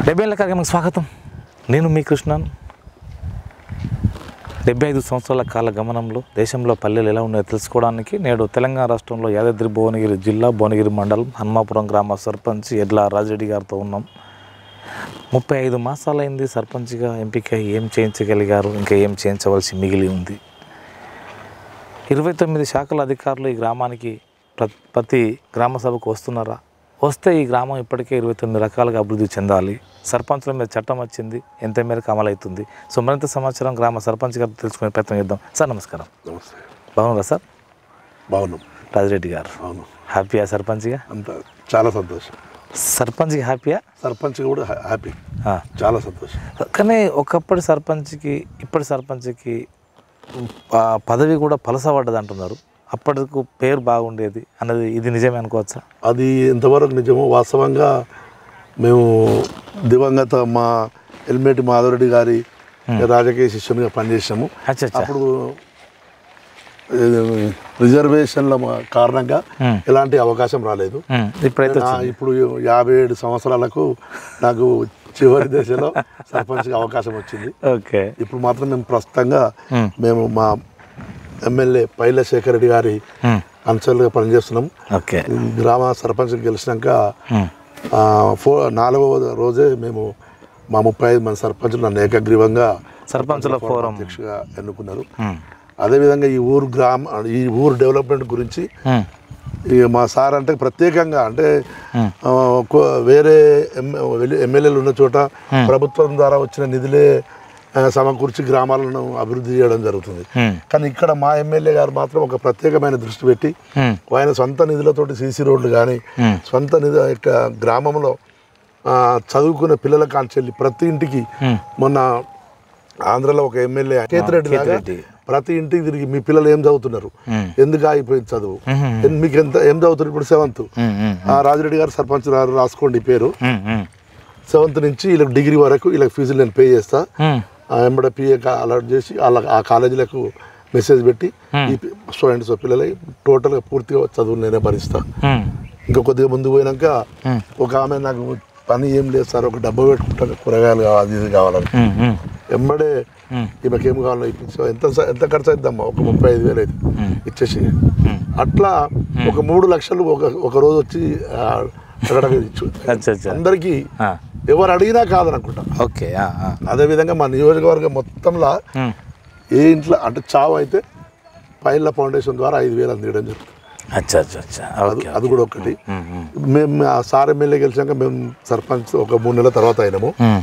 డెబ్బై ఏళ్ళ కార్యక్రమానికి స్వాగతం నేను మీ కృష్ణన్ డెబ్బై ఐదు సంవత్సరాల కాల గమనంలో దేశంలో పల్లెలు ఎలా ఉన్నాయో తెలుసుకోవడానికి నేడు తెలంగాణ రాష్ట్రంలో యాదాద్రి భువనగిరి జిల్లా భువనగిరి మండలం హన్మాపురం గ్రామ సర్పంచ్ ఎడ్ల రాజరెడ్డి గారితో ఉన్నాం ముప్పై ఐదు మాసాలైంది సర్పంచ్గా ఎంపిక ఏం చేయించగలిగారు ఇంకా ఏం చేయించవలసి మిగిలి ఉంది ఇరవై తొమ్మిది శాఖల అధికారులు ఈ గ్రామానికి ప్ర- ప్రతి గ్రామ సభకు వస్తున్నారా వస్తే ఈ గ్రామం ఇప్పటికే ఇరవై తొమ్మిది రకాలుగా అభివృద్ధి చెందాలి సర్పంచుల మీద చట్టం వచ్చింది ఎంత మేరకు అమలవుతుంది సో మరింత సమాచారం గ్రామ సర్పంచ్ గారు తెలుసుకునే ప్రయత్నం చేద్దాం సార్ నమస్కారం నమస్తే బాగున్నారా సార్ బాగున్నాం రాజిరెడ్డి గారు అవును హ్యాపీయా సర్పంచ్గా అంత చాలా సంతోషం సర్పంచ్కి హ్యాపీయా సర్పంచ్ కూడా హ్యా- హ్యాపీ ఆ. చాలా సంతోషం కానీ ఒకప్పటి సర్పంచ్కి ఇప్పటి సర్పంచ్కి ఆ పదవి కూడా పలసపడ్డది అంటున్నారు అప్పటికు పేరు బాగుండేది అన్నది ఇది నిజమే అనుకోవచ్చా అది ఎంతవరకు నిజమో వాస్తవంగా మేము దివంగత మా ఎల్మేటి మాధవరెడ్డి గారి రాజకీయ శిష్యునిగా పనిచేసాము అచ్చా అచ్చా అప్పుడు ఇది రిజర్వేషన్ల మా కారణంగా Hmm. ఎలాంటి అవకాశం రాలేదు ఉమ్, ఇప్పుడైతే నా ఇప్పుడు యాభై ఏడు సంవత్సరాలకు నాకు చివరి దశలో సర్పంచ్గా అవకాశం వచ్చింది ఓకే ఇప్పుడు మాత్రం మేము ప్రస్తుతంగా Hmm. మేము మా ఎమ్మెల్యే పైల శేఖర్ రెడ్డి గారి ఉమ్, అంశాలుగా పనిచేస్తున్నాం ఓకే ఈ గ్రామ సర్పంచ్ గెలిచినాక ఉమ్, ఆ, ఫో నాలుగవ రోజే మేము మా ముప్పై ఐదు మంది సర్పంచులు నన్ను ఏకగ్రీవంగా సర్పంచుల ఫోరం అధ్యక్షుగా ఎన్నుకున్నారు ఉమ్, అదేవిధంగా ఈ ఊరు గ్రామ ఈ ఊరు డెవలప్మెంట్ గురించి ఉమ్, ఇక మా సార్ అంటే ప్రత్యేకంగా అంటే Hmm. ఆ, ఒక్కో- వేరే ఎమ్మెల్యేలు ఉన్న చోట ప్రభుత్వం ద్వారా వచ్చిన నిధులే ఆ, సమకూర్చి గ్రామాలను అభివృద్ధి చేయడం జరుగుతుంది ఉమ్, కానీ ఇక్కడ మా ఎమ్మెల్యే గారు మాత్రం ఒక ప్రత్యేకమైన దృష్టి పెట్టి ఉమ్, ఆయన సొంత నిధులతోటి సీసీ రోడ్లు కానీ Hmm. సొంత నిధు యొక్క గ్రామంలో ఆ, చదువుకునే పిల్లల కాంచెల్లి ప్రతి ఇంటికి Hmm. మొన్న ఆంధ్రలో ఒక ఎమ్మెల్యే కేతిరెడ్డి లాగా కేతిరెడ్డి. ప్రతి ఇంటికి తిరిగి మీ పిల్లలు ఏం చదువుతున్నారు Hmm. ఎందుకు ఆగిపోయింది చదువు ఉమ్, ఎన్- మీకు ఎంత ఏం చదువుతున్నారు ఇప్పుడు సెవెంత్ ఉమ్, ఉమ్, ఆ రాజిరెడ్డి గారు సర్పంచ్ గారు రాసుకోండి ఈ పేరు ఉమ్, ఉమ్, సెవెంత్ నుంచి వీళ్ళకి డిగ్రీ వరకు వీళ్ళకి ఫీజులు నేను పే చేస్తా ఉమ్, ఆ ఎంబడ పిఏ అలర్ట్ చేసి వాళ్ళ ఆ కాలేజీలకు మెసేజ్ పెట్టి ఈ స్టూడెంట్స్ పిల్లలై టోటల్గా పూర్తిగా చదువు నేనే భరిస్తా ఉమ్, ఇంకా కొద్దిగా ముందు పోయినాక Hmm. ఒక ఆమె నాకు పని ఏం లేదు సార్ ఒక డబ్బా పెట్టుకుంటాను కూరగాయలు కావాలి అది ఇది కావాలని ఉమ్, ఉమ్, ఎంబడే Hmm. ఈమెకి ఏం కావాలో ఇప్పించా ఎంత స- ఎంత ఖర్చు అవుతుందమ్మా ఒక ముప్పై ఐదు వేలు అయితే Hmm. ఇచ్చేసి ఉమ్. అట్లా ఒక మూడు లక్షలు ఒక ఒక రోజు వచ్చి ఆ, అక్కడ ఇచ్చు అచ్చా అచ్చా అందరికీ ఆ, ఎవరు అడిగినా కాదనుకుంటా ఓకే ఆ, ఆ, అదేవిధంగా మా నియోజకవర్గం మొత్తంలో ఉమ్, ఏ ఇంట్లో అంటే చావు అయితే పైళ్ళ ఫౌండేషన్ ద్వారా ఐదు వేలు అందించడం జరుగుతుంది అచ్చా అచ్చా అచ్చా అది ఓకే అది కూడా ఒకటి ఉమ్, ఉమ్, మేము ఆ సార్ ఎమ్మెల్యే గెలిచాక మేము సర్పంచ్ ఒక మూడు నెలల తర్వాత అయినాము ఉమ్,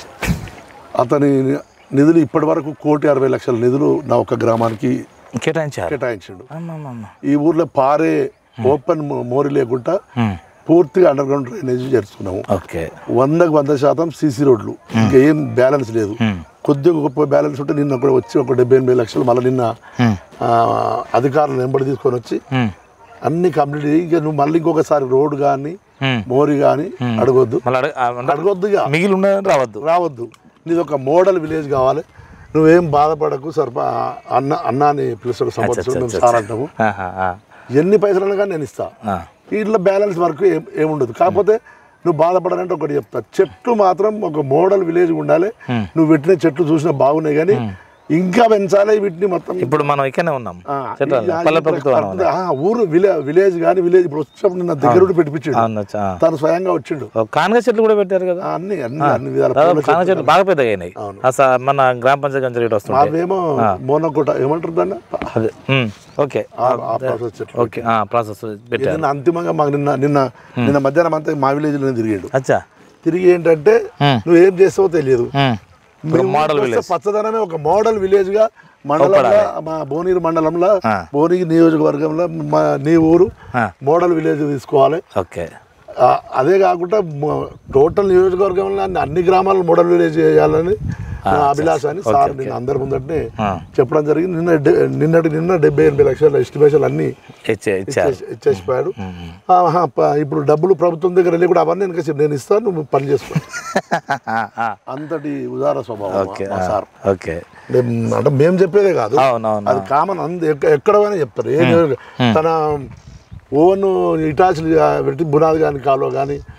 అతని నిధులు ఇప్పటి వరకు కోటి అరవై లక్షల నిధులు నా ఒక గ్రామానికి కేటాయించారు కేటాయించిండు అమ్మమ్మమ్మ. ఈ ఊర్లో పారే ఓపెన్ మో- మోరి లేకుండా ఉమ్, పూర్తిగా అండర్ గ్రౌండ్ డ్రైనేజ్ చేస్తున్నాము ఓకే వందకు వంద శాతం సీసీ రోడ్లు ఇంకా ఏం బ్యాలెన్స్ లేదు ఉమ్, కొద్దిగా గొప్ప బ్యాలెన్స్ ఉంటే నిన్న కూడా వచ్చి ఒక డెబ్బై ఎనభై లక్షలు మళ్ళీ నిన్న ఉమ్, ఆ, అధికారులు వెంబడి తీసుకొని వచ్చి ఉమ్, అన్ని కంప్లీట్ చేయి ఇక నువ్వు మళ్ళీ ఇంకొకసారి రోడ్డు కానీ ఉమ్. మోరి కానీ అడగొద్దు మళ్ళీ అడగ- ఆ, అంటే అడగొద్దు ఇక మిగిలి ఉన్నదని రావద్దు రావద్దు నీది ఒక మోడల్ విలేజ్ కావాలి నువ్వేం బాధపడకు సర్ప అన్న అన్నాని పిలుస్తాడు సంవత్సరం మేము సార్ అంటాము ఆహా, ఆ, ఎన్ని పైసలు కానీ నేను ఇస్తా ఆ, వీటిలో బ్యాలెన్స్ వరకు ఏం ఏముండదు కాకపోతే నువ్వు బాధపడాలంటే ఒకటి చెప్తా చెట్లు మాత్రం ఒక మోడల్ విలేజ్ ఉండాలి నువ్వు పెట్టిన చెట్లు చూసినా బాగున్నాయి కానీ ఇంకా పెంచాలి వీటిని మొత్తం ఇప్పుడు మనం ఇక్కడనే ఉన్నాం ఆ, చెట్ల ఈ- పల్లె ఈ ప్రభుత్వం ప్రకృతి- ఆ, ఊరు విలే- విలేజ్ కానీ విలేజ్ ఇప్పుడు వచ్చినప్పుడు నిన్న దగ్గర ఉండి పెట్టిపించాడు అనొచ్చు తను స్వయంగా వచ్చిండు కానగ చెట్లు కూడా పెట్టారు కదా ఆ, అన్ని అన్ని అన్ని విధాల దాదాపు పూల కానగ చెట్లు బాగా పెద్దగా అయినాయి అవును. ఆ స- మన గ్రామ పంచాయతీ నుంచి రేట్ వస్తుంది అవేమో మోనకోట ఏమంటారు దాన్ని అదే ఉమ్, ఓకే ఆ- ఆ ప్రాసెస్ చెట్లు ఓకే ఆ, ప్రాసెస్ పెట్టారు నిన్న అంతిమంగా మాకు నిన్న నిన్న నిన్న మధ్యాహ్నం అంతా మా విలేజ్ లో తిరిగాడు అచ్చా తిరిగి ఏంటంటే Hmm. నువ్వు ఏం చేస్తావో తెలియదు ఉమ్, మీ మోడల్ ఊరికి వస్తే విలేజ్ పచ్చదనమే ఒక మోడల్ విలేజ్ గా మండలంలో మా భువనగిరి మండలంలో ఆ. భువనగిరి నియోజకవర్గంలో మా నీ ఊరు ఆ. మోడల్ విలేజ్ తీసుకోవాలి ఓకే ఆ, అదే కాకుండా మొ- టోటల్ నియోజకవర్గంలో అన్ని- అన్ని గ్రామాలను మోడల్ విలేజ్ చేయాలని నా అభిలాష అని సార్ నేను అందరి ముందటనే ఆ. చెప్పడం జరిగింది నిన్న డె- నిన్నటి నిన్న డెబ్బై ఎనభై లక్షల ఎస్టిమేషన్ అన్ని ఇచ్చే ఇచ్చారు ఇచ్చేసి- ఇచ్చేసిపోయాడు ఆహా, ప- ఇప్పుడు డబ్బులు ప్రభుత్వం దగ్గర వెళ్ళి కూడా అవన్నీ వెనక చెప్పి నేను ఇస్తాను నువ్వు పని చేసుకో ఆ, ఆ, అంతటి ఉదార స్వభావం ఓకే మా ఆ, సార్ ఓకే మేం- అంటే మేము చెప్పేదే కాదు అవునవును అది కామన్ అంద ఎక్క- ఎక్కడ పోయినా చెప్తారు ఏ నియోజక- తన ఓన్ ఇటాచులు పెట్టి బునాది కానీ కాలువ కానీ ఉమ్,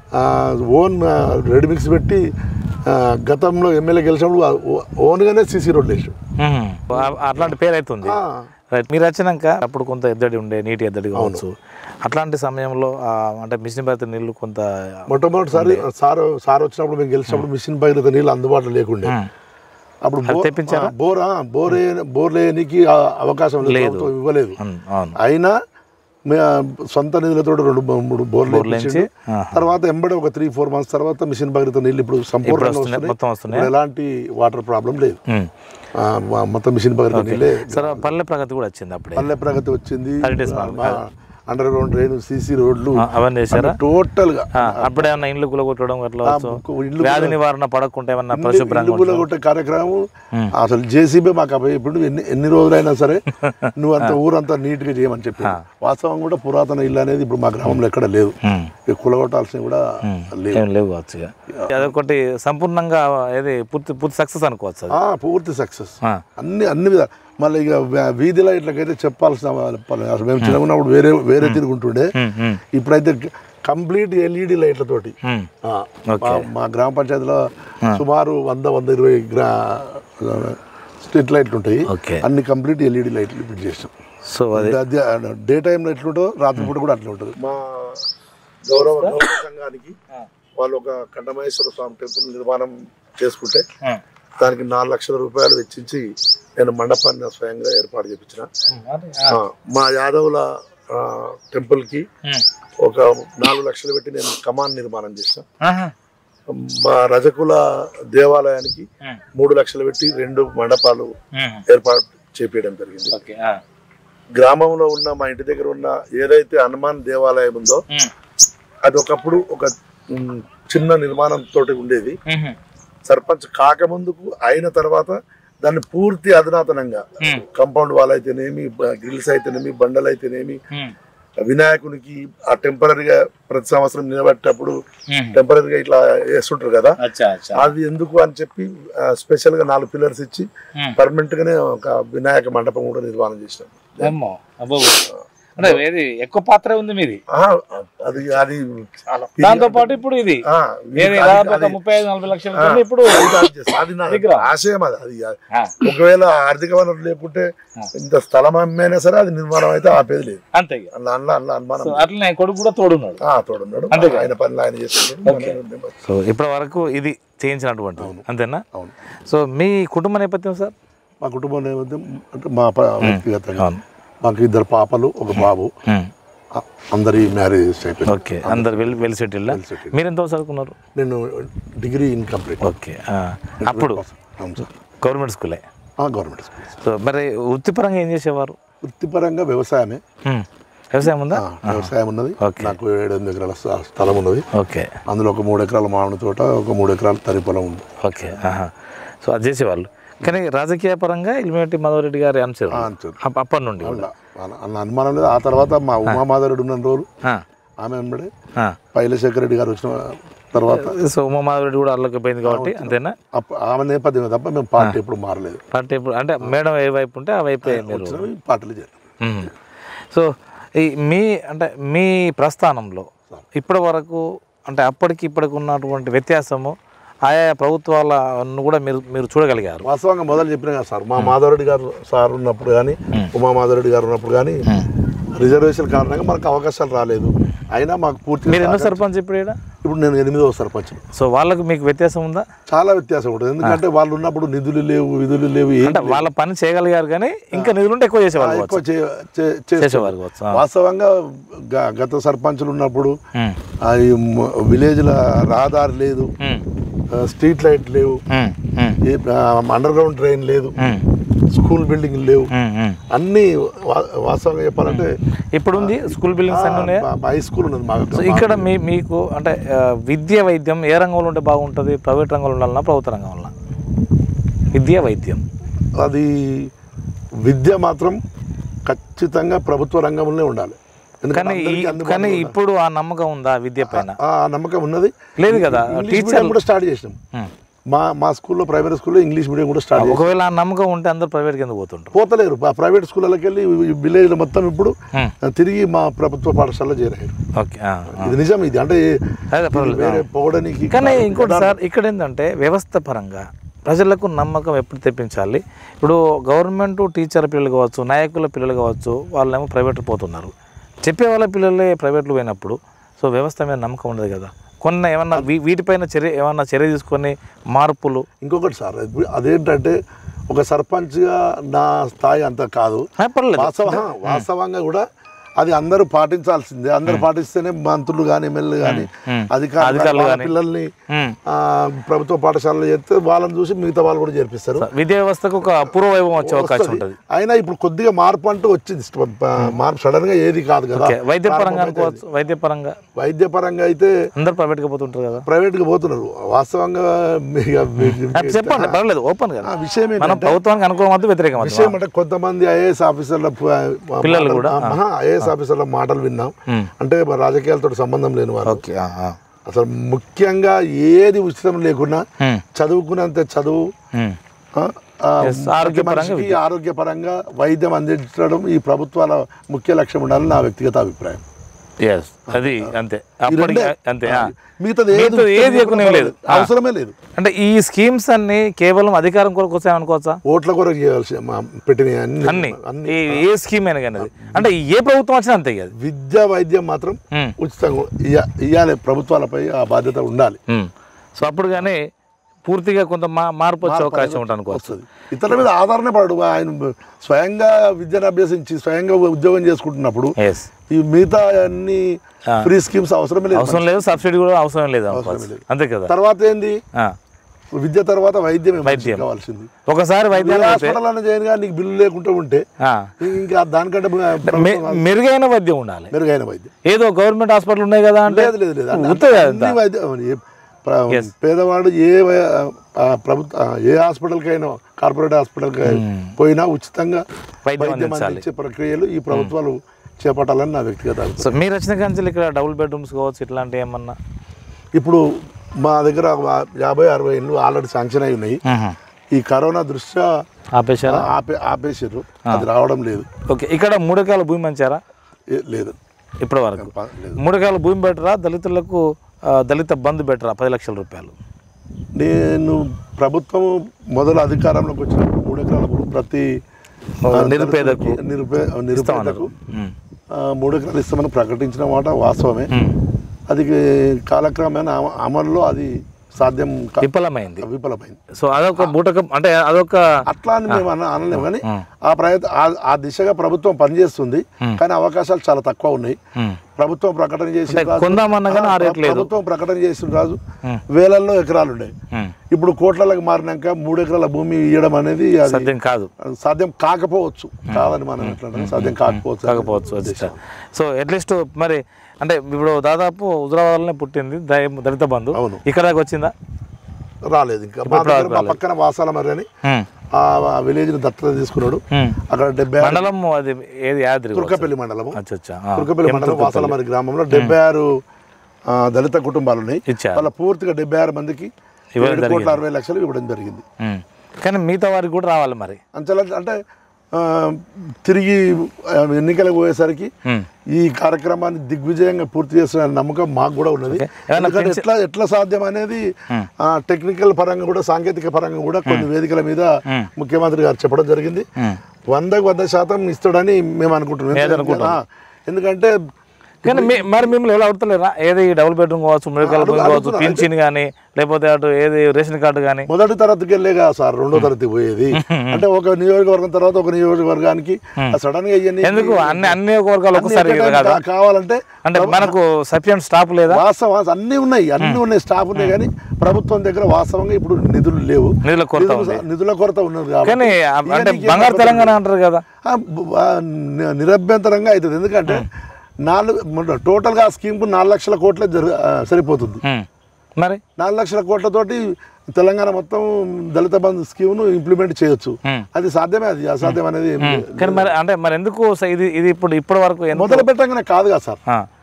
ఓన్ రెడీ మిక్స్ పెట్టి ఆ, గతంలో ఎమ్మెల్యే గెలిచినప్పుడు ఆ ఓ- ఓన్గానే సీసీ రోడ్లు వేసాడు మ్మ్. ఆ- అట్లాంటి పేరు అవుతుంది ఆ, రైట్ మీరు వచ్చినాక అప్పుడు కొంత ఎద్దడి ఉండే నీటి ఎద్దడి కావచ్చు అట్లాంటి సమయంలో ఆ, అంటే మిషన్ భరిత నీళ్లు కొంత మొట్టమొదటిసారి సార్ సార్ వచ్చినప్పుడు మేము గెలిచినప్పుడు మిషన్ భగీరథ నీళ్ళు అందుబాటులో లేకుండే మ్మ్. అప్పుడు బో- తెప్పించారా? ఆ, బోర్ ఆ, బోర్ వేయ- బోర్ లేనికి ఆ అవకాశం లేదు ప్రభుత్వం ఇవ్వలేదు అవును అవును అయినా మే సొంత నిధులతో రెండు బ- మూడు బోర్లు బోర్లేంచి, వేయించిండు. ఆహా. తర్వాత ఎంబడే ఒక త్రీ ఫోర్ మంత్స్ తర్వాత మిషన్ భగీరథ నీళ్ళు ఇప్పుడు సంపూర్ణంగా వస్తున్నాయి, వస్తున్నాయి మొత్తం వస్తున్నాయా? ఇప్పుడు ఎలాంటి వాటర్ ప్రాబ్లం లేదు మ్మ్. ఆ, మా- మొత్తం మిషన్ భగీరథ నీళ్ళే సరే పల్లె ప్రగతి కూడా వచ్చింది అప్పుడే పల్లె ప్రగతి వచ్చింది Heritage park. Under ground drain CC రోడ్లు ఆ, అవన్నీ చేశారా టోటల్ గా ఆ, అప్పుడే ఏమన్నా ఇండ్లు గులగొట్టడం అట్లా ఆ, వచ్చు? ఇల్లు వ్యాధి నివారణ పడకుండా ఏమన్నా పరిశుభ్రంగా ఇల్లు కొట్టే కార్యక్రమం అసలు జేసీబీ మాకు అబ్బాయి ఇప్పుడు ఎన్ని ఎన్ని రోజులైనా సరే నువ్వు అంత ఊరంతా నీట్ గా చేయమని చెప్పి వాస్తవం కూడా పురాతన ఇల్లు అనేది ఇప్పుడు మా గ్రామంలో ఎక్కడ లేదు మ్మ్. ఇక కులగొట్టాల్సినవి కూడా లేవు ఏం లేవు కావచ్చు ఇక. అదొకటి సంపూర్ణంగా ఏది పూర్తి పూర్తి సక్సెస్ అనుకోవచ్చు అది ఆ, పూర్తి సక్సెస్ ఆ. అన్ని అన్ని విధాలు మళ్ళీ ఇక వే- వీధి లైట్లకైతే చెప్పాల్సిన పని అసలు మేము చిన్నప్పుడు వేరే వేరే తిరుగుంటుండే మ్మ్, మ్మ్, ఇప్పుడైతే కంప్లీట్ ఎల్ఈడి లైట్లతోటి మ్మ్. ఆ, మా- మా గ్రామ పంచాయతీలో సుమారు వంద వంద ఇరవై గ్రా స్ట్రీట్ లైట్లు ఉంటాయి ఓకే అన్ని కంప్లీట్ ఎల్ఈడి లైట్లు ఫిట్ చేస్తాం సో అది డే టైంలో ఎట్లుంటుందో రాత్రి పూట కూడా అట్లా ఉంటుంది మా గౌరవ గౌరవ సంఘానికి వాళ్ళు ఒక కంఠమహేశ్వర స్వామి టెంపుల్ నిర్మాణం చేసుకుంటే దానికి నాలుగు లక్షల రూపాయలు వెచ్చించి నేను మండపాన్ని స్వయంగా ఏర్పాటు చేయించిన ఆ, మా యాదవుల ఆ, టెంపుల్కి ఒక నాలుగు లక్షలు పెట్టి నేను కమాన్ నిర్మాణం చేసిన మా రజకుల దేవాలయానికి మూడు లక్షలు పెట్టి రెండు మండపాలు ఏర్పాటు చేపించడం జరిగింది ఓకే గ్రామంలో ఉన్న మా ఇంటి దగ్గర ఉన్న ఏదైతే హనుమాన్ దేవాలయం ఉందో అది ఒకప్పుడు ఒక ఉమ్, చిన్న నిర్మాణం తోటి ఉండేది సర్పంచ్ కాకముందుకు అయిన తర్వాత దాన్ని పూర్తి అధునాతనంగా కాంపౌండ్ వాల్ అయితేనేమి బ- గ్రిల్స్ అయితేనేమి బండలు అయితేనేమి వినాయకునికి ఆ టెంపరీగా ప్రతి సంవత్సరం నిలబెట్టేటప్పుడు టెంపరీగా ఇట్లా వేస్తుంటారు కదా అచ్చా అచ్చా అది ఎందుకు అని చెప్పి ఆ, స్పెషల్ గా నాలుగు పిల్లర్స్ ఇచ్చి పర్మనెంట్ గానే ఒక వినాయక మండపం కూడా నిర్మాణం చేసినాం ఏమో అబ్బో అంటే ఏది ఎక్కువ పాత్ర ఉంది మీది ఆ, అది అది దాంతో పాటు ఇప్పుడు ఇది ఆ, ఏది అది- దాదాపు ఒక అది- ముప్పై ఐదు నలభై లక్షల కన్నా ఇప్పుడు అది అది- అది నా ఆశయం అది అది ఆ, ఒకవేళ ఆర్థిక వనరులు లేకుంటే ఇంత స్థలం అమ్మైనా సరే అది నిర్మాణం అయితే ఆపేది లేదు అంతే ఇక. అలా అలా అలా అనుమానం సో అట్లనే కొడుకు కూడా తోడున్నాడు ఆ, తోడున్నాడు ఆయన పనులు ఆయన చేస్తున్నాడు మనం- సో ఇప్పటి వరకు ఇది చేయించినటువంటి అంతేనా అవును సో మీ కుటుంబ నేపథ్యం సార్ మా కుటుంబం నేపథ్యం అంటే మా ప- వ్యక్తిగతంగా అవును మాకు ఇద్దరు పాపలు ఒక బాబు ఆ, అందరి మ్యారేజ్ అయిపోయింది ఓకే అందరు వెల్ వెల్ సెటిల్ settled. మీరు ఎంత చదువుకున్నారు నేను డిగ్రీ ఇన్కంప్లీట్ ఓకే ఆ, అప్పుడు అవును సార్ గవర్నమెంట్ స్కూలే గవర్నమెంట్ స్కూల్ సో మరి వృత్తిపరంగా ఏం చేసేవారు వృత్తిపరంగా వ్యవసాయమే మ్మ్. వ్యవసాయం ఉందా ఆ, వ్యవసాయం ఉన్నది ఓకే. నాకు ఏడు ఎనిమిది ఎకరాల స్థ- స్థలం ఉన్నది ఓకే అందులో ఒక మూడు ఎకరాల మామిడి తోట ఒక మూడు ఎకరాల తరి పొలం ఉంది ఓకే ఆహా. సో అది చేసేవాళ్ళు కానీ రాజకీయ పరంగా ఇల్మిరెడ్డి మాధవరెడ్డి గారి అనుసరి ఆ, అంతే. అప్పటి నుండి కూడా. అలా అలా- అలా అనుమానం లేదు ఆ తర్వాత మా ఉమామాధవుడు ఉన్న రోజు ఆ, ఆమె వెంబడే ఆ. పైలశేఖర్ రెడ్డి గారు వచ్చిన తర్వాత సో ఉమామాధవరెడ్డి కూడా అల్లకపోయింది కాబట్టి అంతేనా అప్ప- ఆమె నేపథ్యమే తప్ప మేము పార్టీ ఎప్పుడు మారలేదు పార్టీ ఇప్పుడు అంటే మేడం ఏ వైపు ఉంటే ఆ వైపే మీరు వచ్చినవి పార్టీలు చేయాలి మ్మ్. సో ఈ మీ అంటే మీ ప్రస్థానంలో ఇప్పటి వరకు అంటే అప్పటికి ఇప్పటికి ఉన్నటువంటి వ్యత్యాసము ఆయా ప్రభుత్వాలను కూడా మీరు మీరు చూడగలిగారు వాస్తవంగా మొదలు చెప్పిన కదా సార్ మా మాధవరెడ్డి గారు సార్ ఉన్నప్పుడు కానీ ఉమా మాధవరెడ్డి గారు ఉన్నప్పుడు కానీ రిజర్వేషన్ కారణంగా మనకు అవకాశాలు రాలేదు అయినా మాకు పూర్తి మీరు ఎన్నో సర్పంచ్ ఇప్పుడు ఈడ? ఇప్పుడు నేను ఎనిమిదవ సర్పంచ్ సో వాళ్ళకు మీకు వ్యత్యాసం ఉందా చాలా వ్యత్యాసం ఉంటుంది ఎందుకంటే వాళ్ళు ఉన్నప్పుడు నిధులు లేవు విధులు లేవు ఏం అంటే వాళ్ళ పని చేయగలిగారు కానీ ఇంకా నిధులుంటే ఎక్కువ చేసేవాళ్ళు కావచ్చు. ఎక్కువ చే- చే- చేస్తారు. చేసేవారు కావచ్చు ఆ. వాస్తవంగా గ- గత సర్పంచులు ఉన్నప్పుడు మ్మ్. ఆ ఈ మ- విలేజ్ల రహదారి లేదు మ్మ్. ఆ, స్ట్రీట్ లైట్ లేవు మ్మ్. మ్మ్. ఏ అండర్ గ్రౌండ్ ట్రైన్ లేదు మ్మ్. స్కూల్ బిల్డింగ్ లేవు మ్మ్. మ్మ్. అన్ని వా- వాస్తవంగా చెప్పాలంటే ఇప్పుడు ఉంది స్కూల్ బిల్డింగ్స్ అన్నీ ఉన్నాయి మా- మా హై స్కూల్ ఉన్నది మా సో ఇక్కడ మీ మీకు అంటే ఆ, విద్య వైద్యం ఏ రంగంలో ఉంటే బాగుంటుంది ప్రైవేట్ రంగంలో ఉండాలన్నా ప్రభుత్వ రంగం వల్ల విద్య వైద్యం అది విద్య మాత్రం ఖచ్చితంగా ప్రభుత్వ రంగంలోనే ఉండాలి ఎందుకంటే కానీ ఈ- అందరికీ అందుబాటులో కానీ ఉండాలి. ఇప్పుడు ఆ నమ్మకం ఉందా విద్య పైన ఆ నమ్మకం ఉన్నది లేదు కదా ఇంగ్లీష్ టీచర్ మీడియం కూడా స్టార్ట్ చేసినాం మ్మ్. మా మా స్కూల్లో ప్రైమరీ స్కూల్లో ఇంగ్లీష్ మీడియం కూడా స్టార్ట్ చేసి ఒకవేళ ఆ నమ్మకం ఉంటే అందరూ ప్రైవేట్ కింద పోతుంటారు పోతలేరు ఆ ప్రైవేట్ స్కూళ్ళకి వెళ్ళి విలేజ్లో మొత్తం ఇప్పుడు Hmm. తిరిగి మా ప్రభుత్వ పాఠశాలలో చేరారు ఓకే ఆ, ఆ. ఇది నిజం ఇది అంటే అదే ఇది పర్వాలేదు. వేరే పొగడానికి కానీ ఇంకోటి సార్ ఇక్కడ ఏంటంటే వ్యవస్థ పరంగా ప్రజలకు నమ్మకం ఎప్పుడు తెప్పించాలి ఇప్పుడు గవర్నమెంట్ టీచర్ పిల్లలు కావచ్చు నాయకుల పిల్లలు కావచ్చు వాళ్ళేమో ప్రైవేట్ పోతున్నారు చెప్పే వాళ్ళ పిల్లలే ప్రైవేట్లు పోయినప్పుడు సో వ్యవస్థ మీద నమ్మకం ఉండదు కదా కొన్ని ఏమన్నా వీ- వీటిపైన చర్య ఏమన్నా చర్య తీసుకొని మార్పులు ఇంకొకటి సార్ అది- అదేంటంటే ఒక సర్పంచ్గా నా స్థాయి అంత కాదు ఆ, పర్లేదు వాస్తవ వాస్తవంగా కూడా అది అందరూ పాటించాల్సిందే అందరూ పాటిస్తేనే మంత్రులు కానీ ఎమ్మెల్యేలు కానీ మ్మ్. అధికారులు అధికారులు వాళ్ళ గాని. పిల్లల్ని ఉమ్. ఆ, ప్రభుత్వ పాఠశాలలో చేస్తే వాళ్ళని చూసి మిగతా వాళ్ళు కూడా చేర్పిస్తారు విద్యా వ్యవస్థకు ఒక అపూర్వ వైభవం వచ్చే అవకాశం ఉంటుంది అయినా ఇప్పుడు కొద్దిగా మార్పు అంటూ వచ్చింది ప- మార్పు సడన్ గా ఏది కాదు కదా ఓకే వైద్య పరంగా అనుకోవచ్చు వైద్య పరంగా వైద్య పరంగా అయితే అందరు ప్రైవేట్గా పోతుంటారు కదా ప్రైవేట్ గా పోతున్నారు వాస్తవంగా ఇక అది చెప్పండి పర్వాలేదు ఓపెన్ కదా ఆ విషయం మనం ఏంటంటే ప్రభుత్వానికి అనుకూలం వద్దు వ్యతిరేకం వద్దు. విషయం అంటే కొంతమంది ఐఏఎస్ ఆఫీసర్ల పిల్లలు కూడా, ఐఏఎస్ ఆఫీసర్ల మాటలు విన్నాం మ్మ్. అంటే మా రాజకీయాలతో సంబంధం లేని వారు ఓకే ఆ, ఆ. అసలు ముఖ్యంగా ఏది ఉచితం లేకుండా ఉమ్, చదువుకున్నంత చదువు ఉమ్. ఆ, ఆ, Yes, ప్రతి ఆరోగ్యపరంగా మనిషికి ఆరోగ్యపరంగా వైద్యం అందించడం ఈ ప్రభుత్వాల ముఖ్య లక్ష్యం ఉండాలని నా వ్యక్తిగత అభిప్రాయం ఎస్ అది అంతే ఈ అప్పటికి రెండే. అంతే ఆ. మిగతాది ఏది మిగతాది ఏది ఎక్కువనే లేదు. ఆ. అవసరమే లేదు అంటే ఈ స్కీమ్స్ అన్ని కేవలం అధికారం కొరకు వచ్చాయి అనుకోవచ్చా ఓట్ల కొరకు చేయాల్సి పెట్టిన అన్ని అన్ని అన్ని ఈ- ఏ స్కీమ్ అయినా కానీ అది. అంటే ఏ ప్రభుత్వం వచ్చినా అంతే అది విద్య వైద్యం మాత్రం ఉమ్, ఉచితంగా ఇయ్య- ఇయ్యాలి ప్రభుత్వాలపై ఆ బాధ్యత ఉండాలి ఉమ్. సో అప్పుడు కానీ పూర్తిగా కొంత మా- మార్పు వచ్చే అవకాశం ఉంటుంది అనుకోవచ్చు వస్తుంది ఇతరుల మీద ఆధారణ పడు ఆయన స్వయంగా విద్యను అభ్యసించి స్వయంగా ఉద్యోగం చేసుకుంటున్నప్పుడు ఎస్ ఈ మిగతా అన్ని ఫ్రీ స్కీమ్స్ అవసరమే లేదు అవసరం లేదు సబ్సిడీ కూడా అవసరం లేదు అనుకోవచ్చు అంతే కదా తర్వాత ఏంది ఆ. విద్య తర్వాత వైద్యం వైద్యం. కావాల్సింది ఒకసారి వైద్యాలు అయితే హాస్పిటల్ అన్న చేయను కానీ నీకు బిల్లు లేకుండా ఉంటే ఆ, ఇంకా దానికంటే మె- మెరుగైన వైద్యం ఉండాలి మెరుగైన వైద్యం ఏదో గవర్నమెంట్ హాస్పిటల్ ఉన్నాయి కదా అంటే లేదు లేదు లేదు అన్ని- ఉత్తదే అన్ని వైద్యం ఏ- ప్ర- పేదవాడు ఏ వై- ఆ ప్రభుత్వ ఆ ఏ హాస్పిటల్కైనా కార్పొరేట్ హాస్పిటల్కి పోయినా ఉచితంగా వైద్యం వైద్యం అందించాలి అందించే ప్రక్రియలు ఈ ప్రభుత్వాలు చేపట్టాలని నా వ్యక్తిగత అభిప్రాయం. సో మీరు వచ్చిన కాంచెలు ఇక్కడ డబుల్ బెడ్రూమ్స్ కావచ్చు ఇట్లాంటివి ఏమన్నా ఇప్పుడు మా దగ్గర ఒక యాభై అరవై ఇళ్ళు ఆల్రెడీ శాంక్షన్ అయి ఉన్నాయి ఈ కరోనా దృష్ట్యా ఆపేశారా ఆపే ఆపేసారు అది రావడం లేదు ఓకే ఇక్కడ మూడు ఎకరాల భూమి మంచారా ఏ- లేదు ఇప్పటి వరకు ప- లేదు మూడు ఎకరాల భూమి బెటరా దళితులకు ఆ, దళిత బంధు బెటరా పది లక్షల రూపాయలు నేను ప్రభుత్వం మొదలు అధికారంలోకి వచ్చినప్పుడు మూడు ఎకరాల భూమి ప్రతి ఓ, నిరుపేదకు నిరుపే నిరుపేదకు ఉమ్. ఆ, మూడు ఎకరాలు ఇస్తామని ప్రకటించిన మాట వాస్తవమే ఉమ్. అది కాలక్రమేణా అమ- అమల్లో అది సాధ్యం కా- విఫలమైంది విఫలమైంది సో అదొక బూటకం అంటే అదొక అట్లా అని మేము అన అనలేము కానీ ఉమ్. ఆ ప్రయత్న ఆ- ఆ దిశగా ప్రభుత్వం పనిచేస్తుంది ఉమ్. కానీ అవకాశాలు చాలా తక్కువ ఉన్నాయి ఉమ్. ప్రభుత్వం ప్రకటన చేసిన అంటే రాజు కొందామన్నా కానీ ఆ రేట్ లేదు ప్రభుత్వం ప్రకటన చేసిన రాజు ఉమ్. వేలల్లో ఎకరాలు ఉన్నాయి ఉమ్. ఇప్పుడు కోట్లలకు మారినాక మూడు ఎకరాల భూమి ఇవ్వడం అనేది అది సాధ్యం కాదు సాధ్యం కాకపోవచ్చు కాదని మనం ఎట్లా అంటాం? సాధ్యం కాకపోవచ్చు కాకపోవచ్చు అది సో అట్లీస్ట్ మరి అంటే ఇప్పుడు దాదాపు హుజరాబాద్లోనే పుట్టింది దయ- దళిత బంధు అవును. ఇక్కడ దాకా వచ్చిందా రాలేదు ఇంకా మా దగ్గర మా పక్కన వాసాల మరి అని ఉమ్. ఆ విలేజ్ ని దత్తత తీసుకున్నాడు ఉమ్. అక్కడ డెబ్బై ఆరు మండలం అది ఏది యాద్రి తుర్కపల్లి మండలము అచ్చా అచ్చా ఆ. తుర్కపల్లి మండలం వాసాల మరి గ్రామంలో డెబ్బై ఆరు ఆ, దళిత కుటుంబాలు ఉన్నాయి ఇచ్చారు వాళ్ళ పూర్తిగా డెబ్బై ఆరు మందికి ఇవ్వడం ఏడు కోట్ల అరవై లక్షలు ఇవ్వడం జరిగింది ఉమ్. కానీ మిగతా వారికి కూడా రావాలి మరి అంచెల అంటే ఆ, తిరిగి ఆ, ఎన్నికలకు పోయేసరికి ఉమ్. ఈ కార్యక్రమాన్ని దిగ్విజయంగా పూర్తి చేసిన నమ్మకం మాకు కూడా ఉన్నది ఏమన్నా ఎందుకంటే ఎట్లా ఎట్లా సాధ్యం అనేది ఆ, టెక్నికల్ పరంగా కూడా సాంకేతిక పరంగా కూడా కొన్ని వేదికల మీద Hmm. ముఖ్యమంత్రి గారు చెప్పడం జరిగింది ఉమ్. వందకు వంద శాతం ఇస్తాడని మేము అనుకుంటున్నాం ఎందుకంటే- ఆ, ఎందుకంటే కానీ మీ- మరి మిమ్మల్ని ఎవరు అడుగుతలేరా ఏది డబుల్ బెడ్రూమ్ కావచ్చు మెడికల్ భూమి కావచ్చు పింఛన్ కానీ లేకపోతే అటు ఏది రేషన్ కార్డు కానీ మొదటి తరగతికి వెళ్ళేగా సార్ రెండో తరగతి పోయేది అంటే ఒక నియోజకవర్గం తర్వాత ఒక నియోజకవర్గానికి సడన్ గా ఇవన్నీ ఎందుకు అన్ని అన్ని వర్గాలు అన్ని ఒకసారి ఎక్కడ కాదు కా- కావాలంటే అంటే మనకు సఫిషియంట్ స్టాఫ్ లేదా వాస్తవం అన్ని ఉన్నాయి అన్ని ఉన్నాయి స్టాఫ్ ఉన్నాయి కానీ ప్రభుత్వం దగ్గర వాస్తవంగా ఇప్పుడు నిధులు లేవు నిధుల కొరత ఉంది నిధులు- నిధుల కొరత ఉన్నది కాబట్టి కానీ ఆ- అంటే ఇవన్నీ బంగారు తెలంగాణ అంటారు కదా ఆ, బ- ఆ, ని- నిరభ్యంతరంగా అవుతుంది ఎందుకంటే నాలుగు టోటల్గా ఆ స్కీమ్కు నాలుగు లక్షల కోట్లే జరు ఆ, సరిపోతుంది ఉమ్. మరి నాలుగు లక్షల కోట్లతోటి తెలంగాణ మొత్తం దళిత బంధు స్కీమ్ను ఇంప్లిమెంట్ చేయొచ్చు ఉమ్. అది సాధ్యమే అది అసాధ్యం అనేది ఏం లేదు. కానీ మరి అంటే మరి ఎందుకు స- ఇది ఇది ఇప్పుడు ఇప్పటి వరకు ఎందుకు మొదలు పెట్టగానే కాదు కదా సార్ ఆ.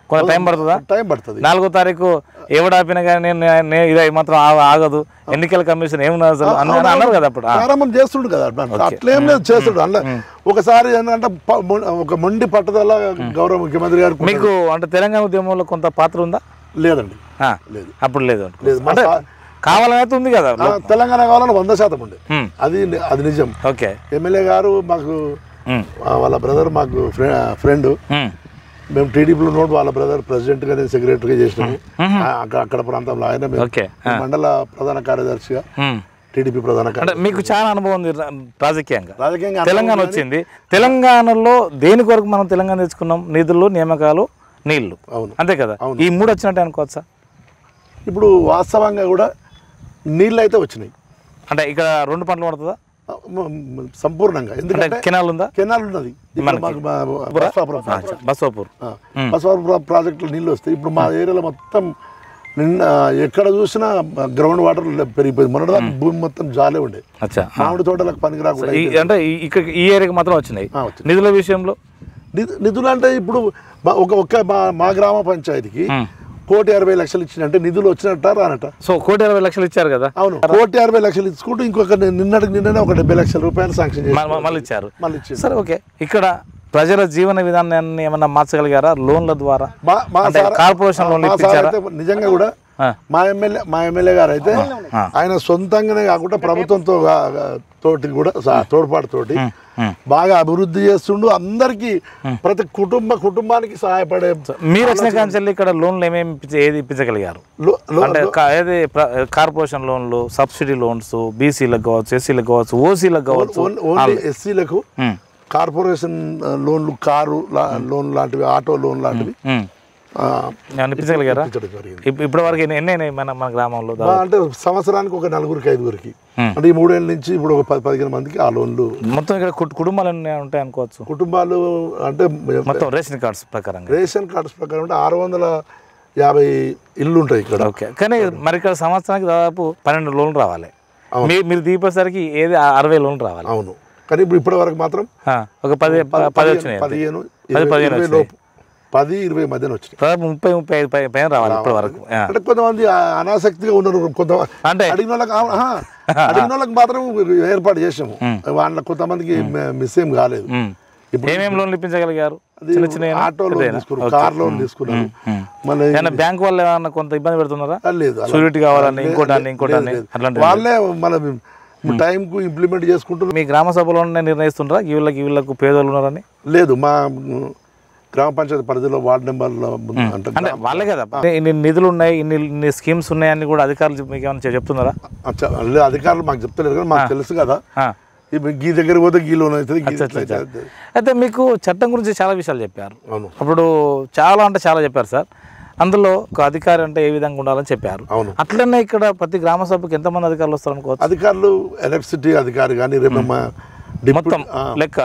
కొంత టైం పడుతుందా టైం పడుతుంది నాలుగో తారీఖు ఎవడాపినా కానీ నేను నేను ఇది మాత్రం ఆ- ఆగదు ఎన్నికల కమిషన్ ఏమున్నది అసలు అన్న- అని అన్నారు కదా అప్పుడు ఆ. ప్రారంభం చేస్తుండు కదా అట్లా అట్లేం లేదు చేస్తుండు అట్లా ఒకసారి ఏంటంటే ప- మొ- ఒక మొండి పట్టుదల గౌరవ ముఖ్యమంత్రి గారు మీకు అంటే తెలంగాణ ఉద్యమంలో కొంత పాత్ర ఉందా లేదండి ఆ, లేదు అప్పుడు లేదు లేదు మా అంటే సా- కావాలని అయితే ఉంది కదా ఆ, తెలంగాణ కావాలని వంద శాతం ఉండే ఉమ్, అది ని- అది నిజం ఓకే ఎమ్మెల్యే గారు మాకు ఉమ్, ఆ, వాళ్ళ బ్రదర్ మాకు ఫ్రెండ్ ఉమ్, మేము టీడీపీలో ఉన్నప్పుడు వాళ్ళ బ్రదర్ ప్రెసిడెంట్గా నేను సెక్రటరీగా చేసినాము ఆ, అక్కడ అక్కడ ప్రాంతంలో ఆయన మేము ఓకే మండల ప్రధాన కార్యదర్శిగా ఉమ్. టీడీపీ ప్రధాన అంటే కార్యదర్శి మీకు చాలా అనుభవం ఉంది రా- రాజకీయంగా రాజకీయంగా తెలంగాణ వచ్చింది తెలంగాణలో దేని కొరకు మనం తెలంగాణ తెచ్చుకున్నాం నిధులు నియామకాలు నీళ్లు అవును అంతే కదా అవును. ఈ మూడు వచ్చినట్టు అనుకోవచ్చా ఇప్పుడు వాస్తవంగా కూడా నీళ్ళు అయితే వచ్చినాయి అంటే ఇక్కడ రెండు పంటలు పడుతుందా ఆ, మ- మ- సంపూర్ణంగా అంటే ఎందుకంటే కెనాల్ ఉందా కెనాల్ ఉన్నది ఇప్పుడు మాకు మా- బస్వాపురం బస్వాపూర్ ఆ, బస్వాపురం ప్రాజెక్టులో నీళ్ళు వస్తాయి ఇప్పుడు మా ఏరియాలో మొత్తం నిన్న ఎక్కడ చూసినా గ్రౌండ్ వాటర్ పెరిగిపోయింది మొన్నటి దాకా భూమి మొత్తం జాలే ఉండే అచ్చా మామిడి తోటలకు పనికి రాకుండా ఈ- అంటే ఈ- ఇక్కడ ఈ ఏరియాకి మాత్రం వచ్చినాయి ఆ, వచ్చినాయి. నిధుల విషయంలో నిధు- నిధులు అంటే ఇప్పుడు మా- ఒక ఒక్క మా మా గ్రామ పంచాయతీకి ఉమ్. కోటి అరవై లక్షలు ఇచ్చినంటే నిధులు వచ్చినట్ట రానట సో కోటి ఇరవై లక్షలు ఇచ్చారు కదా అవును కోటి అరవై లక్షలు ఇచ్చుకుంటూ ఇంకొక ని- నిన్నటికి నిన్ననే ఒక డెబ్బై లక్షల రూపాయలు శాంక్షన్ మ- మ- చేసి మళ్ళీ ఇచ్చారు మళ్ళీ ఇచ్చింది సరే ఓకే ఇక్కడ ప్రజల జీవన విధానాన్ని ఏమన్నా మార్చగలిగారా లోన్ల ద్వారా మా మా అంటే సార్- కార్పొరేషన్ లోన్లు మా సార్ ఇప్పించారా అయితే నిజంగా కూడా ఆ. మా ఎమ్మెల్యే మా ఎమ్మెల్యే గారు అయితే ఆ. ఆయన సొంతంగానే కాకుండా ప్రభుత్వంతో గా- గా- తోటి కూడా సా- తోడ్పాటు తోటి ఉమ్. బాగా అభివృద్ధి చేస్తుండు అందరికి ప్రతి కుటుంబ కుటుంబానికి సహాయపడే మీరు వచ్చిన కాంచెల్లి ఇక్కడ లోన్లు ఏమేమి ఇప్పించ- ఏది ఇప్పించగలిగారు లో- లో- అంటే కా- ఏది ప్ర- కార్పొరేషన్ లోన్లు సబ్సిడీ లోన్స్ బీసీలకు కావచ్చు ఎస్సీలకు కావచ్చు ఓసీలకు కావచ్చు ఓన్- ఓన్లీ ఎస్సీలకు ఉమ్, కార్పొరేషన్ ఆ, లోన్లు కారు లా- లోన్ లాంటివి ఆటో లోన్ లాంటివి ఉమ్. ఆ, ఏమన్నా ఇప్పించగలిగారా ఇప్పించడం జరిగింది ఇప్- ఇప్పటి వరకు ఎన్ని ఎన్ని అయినాయి మన మన గ్రామంలో మా అంటే సంవత్సరానికి ఒక నలుగురికి ఐదుగురికి Hmm. అంటే ఈ మూడేళ్ళ నుంచి ఇప్పుడు ఒక పది పదిహేను మందికి ఆ లోన్లు మొత్తం ఇక్కడ కు- కుటుంబాలు ఎన్ని ఉంటాయి అనుకోవచ్చు కుటుంబాలు అంటే మొత్తం రేషన్ కార్డ్స్ ప్రకారంగా రేషన్ కార్డ్స్ ప్రకారం అంటే ఆరు వందల యాభై ఇల్లు ఉంటాయి ఇక్కడ ఓకే కానీ మరి ఇక్కడ సంవత్సరానికి దాదాపు పన్నెండు లోన్లు రావాలి మీ- మీరు దీపేసరికి ఏది ఆ- అరవై లోన్లు రావాలి అవును కానీ ఇప్పుడు ఇప్పటి వరకు మాత్రం ఆ, ఒక పది ప- పది వచ్చినాయి పదిహేను పది ఇరవై- పదిహేను ఇరవై వచ్చినాయి. లోపు పది ఇరవై మధ్యన వచ్చినాయి దాదాపు ముప్పై ముప్పై ఐదు పై- పైన రావాలి ఇప్పటి వరకు ఆ. అంటే కొంతమంది ఆ- అనాసక్తిగా ఉన్నారు కొంత అంటే అడిగిన వాళ్ళకి ఆ- ఆహా, అడిగిన వాళ్ళకి మాత్రం ఏర్పాటు చేసాము వాళ్ళ కొంతమందికి మిస్ ఏం కాలేదు ఉమ్. ఇప్పుడు ఏమేమి లోన్లు ఇప్పించగలిగారు అది చిన్న చిన్న ఆటో లోన్ తీసుకున్నారు కార్ లోన్ తీసుకున్నారు మళ్ళీ ఏమైనా బ్యాంక్ వాళ్ళు ఏమన్నా కొంత ఇబ్బంది పెడుతున్నారా ఆ, లేదు అలా షూరిటీ కావాలని ఇంకోటాన్ని ఇంకోటాన్ని లేదు. అట్లాంటి వాళ్ళే మన టైంకు ఇంప్లిమెంట్ చేసుకుంటున్నారు మీ గ్రామ సభలోనే నిర్ణయిస్తుంటారా ఈ వీళ్ళకి ఈ వీళ్ళకు పేదోళ్ళు ఉన్నారని లేదు మా మ్, గ్రామ పంచాయతీ పరిధిలో వార్డు నెంబర్లో అంటే అంటే వాళ్ళే కదా అంటే ఇన్ని నిధులు ఉన్నాయి ఇన్ని ఇన్ని స్కీమ్స్ ఉన్నాయని కూడా అధికారులు మీకు ఏమైనా చెప్తున్నారా అచ్చా, లేదు, అధికారులు మాకు చెప్తలేరు కానీ మాకు తెలుసు కదా ఆ. ఈ గీ దగ్గర పోతే గీ లోన్ అవుతుంది గీ ఇట్లా అవుతుంది. అయితే మీకు చట్టం గురించి చాలా విషయాలు చెప్పారు అవును అప్పుడు చాలా అంటే చాలా చెప్పారు సార్ అందులో ఒక అధికారి అంటే ఏ విధంగా ఉండాలని చెప్పారు అవును అట్లనే ఇక్కడ ప్రతి గ్రామ సభకి ఎంతమంది అధికారులు వస్తారు అనుకోవచ్చు అధికారులు ఎలక్ట్రిసిటీ అధికారి కానీ రేపు మా డిప్యూటీ మొత్తం లెక్క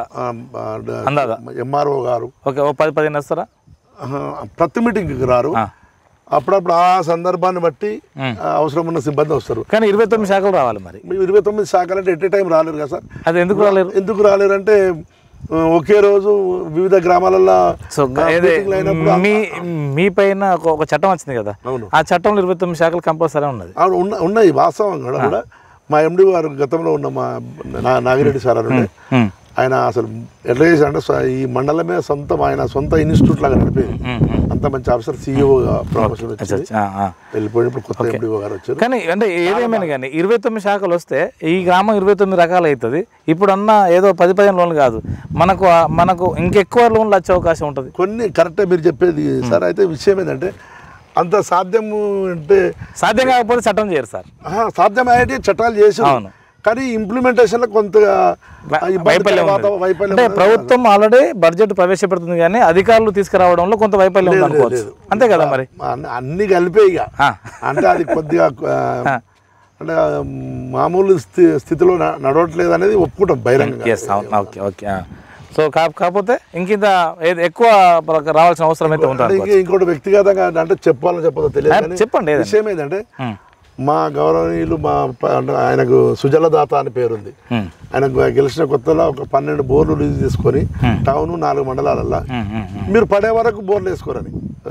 అందాదా ఎంఆర్ఓ గారు ఓకే ఓ పది పదిహేను వస్తారా ఆహా, ప్రతి మీటింగ్కి రారు ఆ. అప్పుడప్పుడు ఆ సందర్భాన్ని బట్టి ఆ, అవసరం ఉన్న సిబ్బంది వస్తారు కానీ ఇరవై తొమ్మిది శాఖలు రావాలి మరి మీ ఇరవై తొమ్మిది శాఖలు అంటే ఎట్ ఏ టైం రాలేరు కదా సార్ అది ఎందుకు రాలేరు ఎందుకు రాలేరంటే ఆ, ఒకే రోజు వివిధ గ్రామాలలో సో ఆ, ఏదే మీటింగ్లు అయినప్పుడు మీ మీ పైన ఒక ఒక చట్టం వచ్చింది కదా అవును ఆ చట్టంలో ఇరవై తొమ్మిది శాఖలు కంపల్సరీ ఉన్నది అవును ఉన్న ఉన్నాయి వాస్తవం కూడా కూడా మా ఎండి గారు గతంలో ఉన్న మా నా నాగిరెడ్డి సార్ అని ఉండే ఉమ్, ఆయన అసలు ఎట్లా చేశారంటే స్వ- ఈ మండలమే సొంతం ఆయన సొంత ఇన్స్టిట్యూట్ లాగా నడిపేది ఉమ్, ఉమ్. అంత మంచి ఆఫీసర్ సీఈఓగా ప్రమోషన్ అచ్చా, వచ్చింది అచ్చా, ఆ, ఆ. వెళ్ళిపోయినప్పుడు కొత్త ఎండిఓ గారు వచ్చారు కానీ అంటే ఏదేమైనా కానీ ఇరవై తొమ్మిది శాఖలు వస్తే ఈ గ్రామం ఇరవై తొమ్మిది రకాలు అవుతుంది ఇప్పుడు అన్న ఏదో పది పదిహేను లోన్లు కాదు మనకు ఆ- మనకు ఇంకెక్కువ లోన్లు వచ్చే అవకాశం ఉంటుంది కొన్ని కరెక్టే మీరు చెప్పేది సార్ అయితే విషయం ఏంటంటే అంత సాధ్యము అంటే సాధ్యం కాకపోతే చట్టం చేయరు సార్ ఆహా, సాధ్యమయ్యేటి చట్టాలు చేసారు అవును. కానీ ఇంప్లిమెంటేషన్ లో కొంత ఇబ్బందికర వైఫల్యం వాతావరణం- ఉంది. వైఫల్యం అంటే ఉన్నది. ప్రభుత్వం ఆల్రెడీ బడ్జెట్ ప్రవేశపెడుతుంది కానీ అధికారులు తీసుకురావడంలో కొంత వైఫల్యం ఉంది అనుకోవచ్చు అంతే కదా మరి అన్ని- అన్ని కలిపే ఇక ఆ. అంటే అది కొద్దిగా ఆ, అంటే ఆ, మామూలు స్థి- స్థితిలో న- నడవట్లేదు అనేది ఒప్పుకుంటాం బహిరంగంగా ఎస్ అవును ఓకే ఓకే ఆ. సో కా కాకపోతే ఇంకింత ఏది- ఎక్కువ మనకు రావాల్సిన అవసరం అయితే ఉంటుంది అంటే ఇంక- ఇంకోటి వ్యక్తిగతంగా అంటే చెప్పాలో చెప్పదో తెలియదు కానీ చెప్పండి ఏదైనా. విషయం ఏంటంటే ఉమ్, మా గౌరవనీయులు మా ప- అంటే ఆయనకు సుజలదాత అని పేరుంది ఉమ్, ఆయన గెలిచిన కొత్తలో ఒక పన్నెండు బోర్లు లీజ్ తీసుకొని టౌన్ నాలుగు మండలాలల్లో ఉమ్, ఉమ్, ఉమ్. మీరు పడే వరకు బోర్లు వేసుకోరని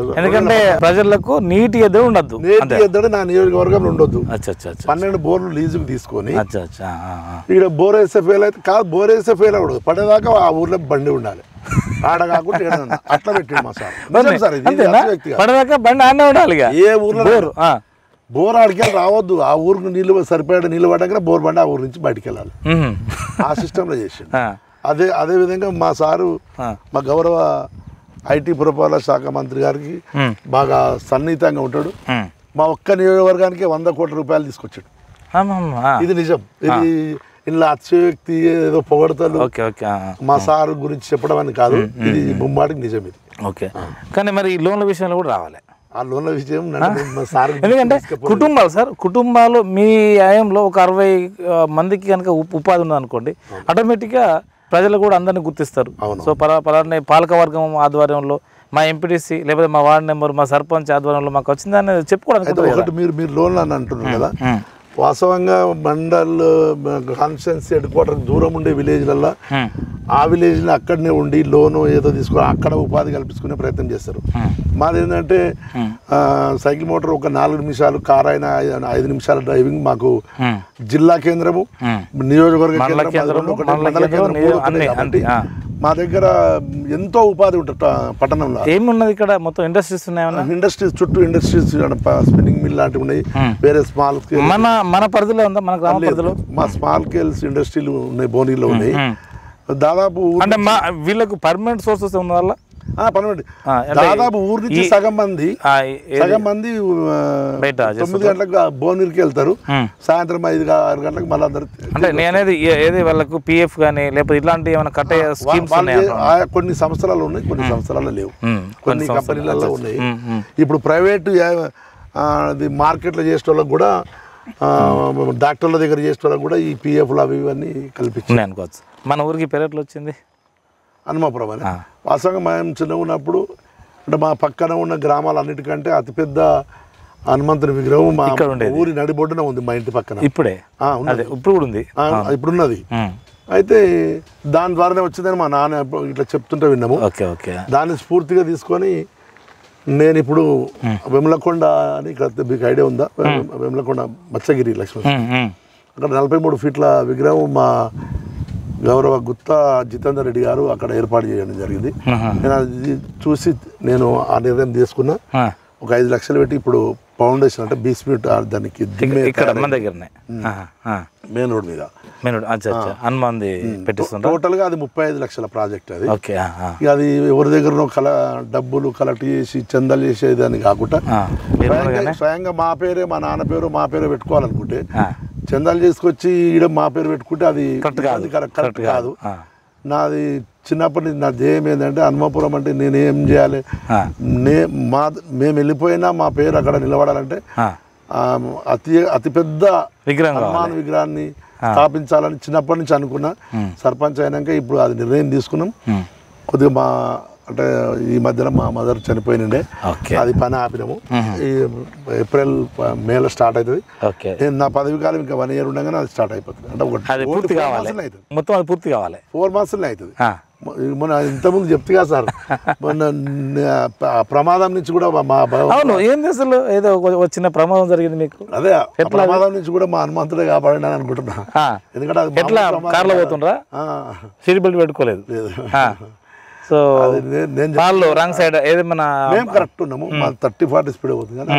ఎందుకంటే ప్రజలకు నీటి ఎదురు ఉండద్దు నేటి ఎద్దడి నా నియోజకవర్గంలో ఉండొద్దు అచ్చా అచ్చా అచ్చా పన్నెండు బోర్లు లీజుకు తీసుకొని అచ్చా అచ్చా ఆ, ఆ. ఇక్కడ బోర్ వేస్తే ఫెయిల్ అయితే కాదు బోర్ వేస్తే ఫెయిల్ అవ్వడు పడేదాకా ఆ ఊర్లో బండి ఉండాలి ఆడ కాకుండా ఈడ ఉండాలి. అట్లా పెట్టిండు మా సార్ నిజం సార్ ఇది, ఇది అంతేనా అతిశయోక్తి కాదు. పడదాకా బండి ఆడనే ఉండాలి ఇక ఏ ఊర్లో బోరు ఆ. బోర్ ఆడికి రావద్దు ఆ ఊరికి నీళ్ళు సరిపోయే నీళ్ళు పడ్డాక బోర్ బండి ఆ ఊరు నుంచి బయటికి వెళ్ళాలి మ్మ్. ఆ సిస్టంలో చేసిండు ఆ, అదే అదే విధంగా మా సారు ఆ. మా గౌరవ ఐటీ పురపాలక శాఖ మంత్రి గారికి మ్మ్. బాగా సన్నిహితంగా ఉంటాడు మ్మ్. మా ఒక్క నియోజకవర్గానికి వంద కోట్ల రూపాయలు తీసుకొచ్చాడు అమ్మమ్మ, ఆ. ఇది నిజం ఇది ఇలా అతిశయోక్తి ఏదో పొగడతలు ఓకే ఓకే ఆ, ఆ. మా సార్ గురించి చెప్పడం అని కాదు ఇది ముమ్మాటికి నిజం ఇది ఓకే కానీ మరి ఈ లోన్ల విషయంలో కూడా రావాలి ఆ లోన్ల విషయం నన్ను మా సార్ ఎందుకంటే కుటుంబాలు సార్ కుటుంబాలు మీ ఆయంలో ఒక అరవై ఆ, మందికి కనుక ఉప్- ఉపాధి ఉన్నదనుకోండి ఆటోమేటిక్గా ప్రజలు కూడా అందరినీ గుర్తిస్తారు అవును. సో పలా పలానే పాలకవర్గం ఆధ్వర్యంలో మా ఎంపీటీసీ లేకపోతే మా వార్డు నెంబర్ మా సర్పంచ్ ఆధ్వర్యంలో మాకు వచ్చిందని చెప్పుకోవడానికి అయితే ఉంటుంది కదా. ఒకటి మీరు మీరు లోన్ అని అంటున్నారు కదా మ్మ్. వాస్తవంగా మండల్ కాన్స్టిట్యున్సీ హెడ్ క్వార్టర్ దూరం ఉండే విలేజ్లల్లో మ్మ్. ఆ విలేజ్లో అక్కడనే ఉండి లోను ఏదో తీసుకొని అక్కడ ఉపాధి కల్పించుకునే ప్రయత్నం చేస్తారు మాది ఏంటంటే ఆ, సైకిల్ మోటార్ ఒక నాలుగు నిమిషాలు కార్ అయినా ఐదు- ఐదు నిమిషాల డ్రైవింగ్ మాకు మ్మ్. జిల్లా కేంద్రము మ్మ్. నియోజకవర్గ మండల కేంద్రం, కేంద్రము, అది ఒకటే, మండల మండల కేంద్రం, కేంద్రం నియో- మూడు ఒకటే అన్ని, కాబట్టి అన్ని, ఆ. మా దగ్గర ఎంతో ఉపాధి ఉంటుంది ట- పట్టణంలో ఏమున్నది ఇక్కడ మొత్తం ఇండస్ట్రీస్ ఉన్నాయన్నా ఇండస్ట్రీస్ చుట్టూ ఇండస్ట్రీస్ స్పిన్నింగ్ మిల్ లాంటివి ఉన్నాయి వేరే స్మాల్ స్కేల్ మన మన పరిధిలో ఉందా మన గ్రామ పరిధిలో మా స్మాల్ స్కేల్స్ ఇండస్ట్రీలు ఉన్నాయి బోనీలో ఉన్నాయి మ్మ్. దాదాపు ఊరు- అంటే మా వీళ్ళకు పర్మనెంట్ సోర్సెస్ ఉన్న వల్ల ఆ, పర్వాలేదు. ఆ, అంటే దాదాపు ఊరు నుంచి ఈ- సగం మంది ఆ, ఏ- సగం మంది ఆ, బయట తొమ్మిది గంటలకు ఆ భువనగిరికి వెళ్తారు మ్మ్. సాయంత్రం ఐదు గా- ఆరు గంటలకు మళ్ళీ అందరు అంటే నేనేది ఏ- ఏది వాళ్ళకు పిఎఫ్ కానీ లేకపోతే ఇలాంటి ఏమైనా కట్టే స్కీమ్స్ వాళ్ళు ఉన్నాయా చే- ఆ కొన్ని సంవత్సరాలు ఉన్నాయి కొన్ని సంవత్సరాలు లేవు మ్మ్. కొన్ని కంపెనీలలో ఉన్నాయి మ్మ్, మ్మ్. ఇప్పుడు ప్రైవేట్ అది మార్కెట్లో చేసే వాళ్ళకి కూడా ఆ, డాక్టర్ల దగ్గర చేసే వాళ్ళకి కూడా ఈ పిఎఫ్లు అవి ఇవన్నీ కల్పించారు ఉన్నాయి అనుకోవచ్చు మన ఊరికి పెరట్లో వచ్చింది హనుమాపురం అని ఆ. వాస్తవంగా మేము చిన్న ఉన్నప్పుడు అంటే మా పక్కన ఉన్న గ్రామాలన్నిటికంటే అతిపెద్ద హనుమంతుని విగ్రహం మా ఇక్కడ ఉండేది. ఊరి నడిబొడ్డున ఉంది మా ఇంటి పక్కన ఇప్పుడే ఆ, ఉన్నది. అదే ఇప్పుడు కూడా ఉంది ఆ, ఇప్పుడున్నది మ్మ్. అయితే దాని ద్వారానే వచ్చిందని మా నాన్న ఎప్పుడు ఇట్లా చెప్తుంటే విన్నాము ఓకే ఓకే దాన్ని స్ఫూర్తిగా తీసుకొని నేను ఇప్పుడు వెమలకొండ అని ఇక్కడ మీకు ఐడియా ఉందా వెమలకొండ మత్స్యగిరి లక్ష్మణ్ మ్మ్, మ్మ్. అక్కడ నలభై మూడు ఫీట్ల విగ్రహం మా గౌరవ గుత్తా జితేందర్ రెడ్డి గారు అక్కడ ఏర్పాటు చేయడం జరిగింది ఆహా. నేను అది చూసి నేను ఆ నిర్ణయం తీసుకున్నా ఆ. ఒక ఐదు లక్షలు పెట్టి ఇప్పుడు ఫౌండేషన్ అంటే బీస్మిట్ దానికి దిమ్మే ఇక్కడ మన దగ్గరనే ఆహా, ఆ. మెయిన్ రోడ్ మీద మెయిన్ రోడ్ అచ్చా అచ్చా హనుమాన్ది పెట్టిస్తుండ్రా టోటల్ గా అది ముప్పై ఐదు లక్షల ప్రాజెక్ట్ అది ఓకే ఆ, ఆ. ఇక అది ఎవరి దగ్గర కల డబ్బులు కలెక్ట్ చేసి చందాలు చేసేదాన్ని కాకుండా ఆ. మీరు స్వయంగా అనగానే? స్వయంగా మా పేరే మా నాన్న పేరు మా పేరు పెట్టుకోవాలనుకుంటే ఆ. చందాలు చేసుకొచ్చి ఈడ మా పేరు పెట్టుకుంటే అది కరెక్ట్ కాదు అది కరెక్ట్ కరెక్ట్ కాదు ఆ. నాది చిన్నప్పటి నుంచి నా ధ్యేయం ఏంటంటే హనుమాపురం అంటే నేను ఏం చేయాలి ఆ. నే మా మేము వెళ్ళిపోయినా మా పేరు అక్కడ నిలబడాలంటే ఆ. ఆ, అతి అతిపెద్ద విగ్రహం కావాలి హనుమాన్ విగ్రహాన్ని స్థాపించాలని చిన్నప్పటి నుంచి అనుకున్నా సర్పంచ్ అయినాక ఇప్పుడు అది నిర్ణయం తీసుకున్నాం మ్మ్. కొద్దిగా మా అంటే ఈ మధ్యన మా మదర్ చనిపోయినండే ఓకే అది పని ఆపినాము ఈ ఏప్రిల్ ప- మేలో స్టార్ట్ అవుతుంది ఓకే నేను నా పదవి కాలం ఇంకా వన్ ఇయర్ ఉండగానే అది స్టార్ట్ అయిపోతుంది అంటే ఒక అది పూర్తి కావాలి అవుతుంది మొత్తం అది పూర్తి కావాలి ఫోర్ మంత్స్లో అవుతుంది ఆ. మొ- మొన్న ఇంతకుముందు చెప్తే కదా సార్ మొన్న న- ఆ ప్రమాదం నుంచి కూడా మా- మా భ- అవును ఏంది అసలు ఏదో ఒక ఒక చిన్న ప్రమాదం జరిగింది మీకు అదే ఆ ప్రమాదం నుంచి కూడా మా హనుమంతుడే కాపాడినా అని అనుకుంటున్నా ఆ. ఎందుకంటే అది ఎట్లా మామూలు ప్రమాదం కార్లో కాదు. పోతుండ్రా ఆ, సీట్ బెల్ట్ పెట్టుకోలేదు లేదు ఆ. సో అది నేను నేను చెప్- వాళ్ళు రాంగ్ సైడ్ ఏదేమన్నా మేము కరెక్ట్ ఉన్నాము మా థర్టీ ఫార్టీ స్పీడ్ అవుతుంది కానీ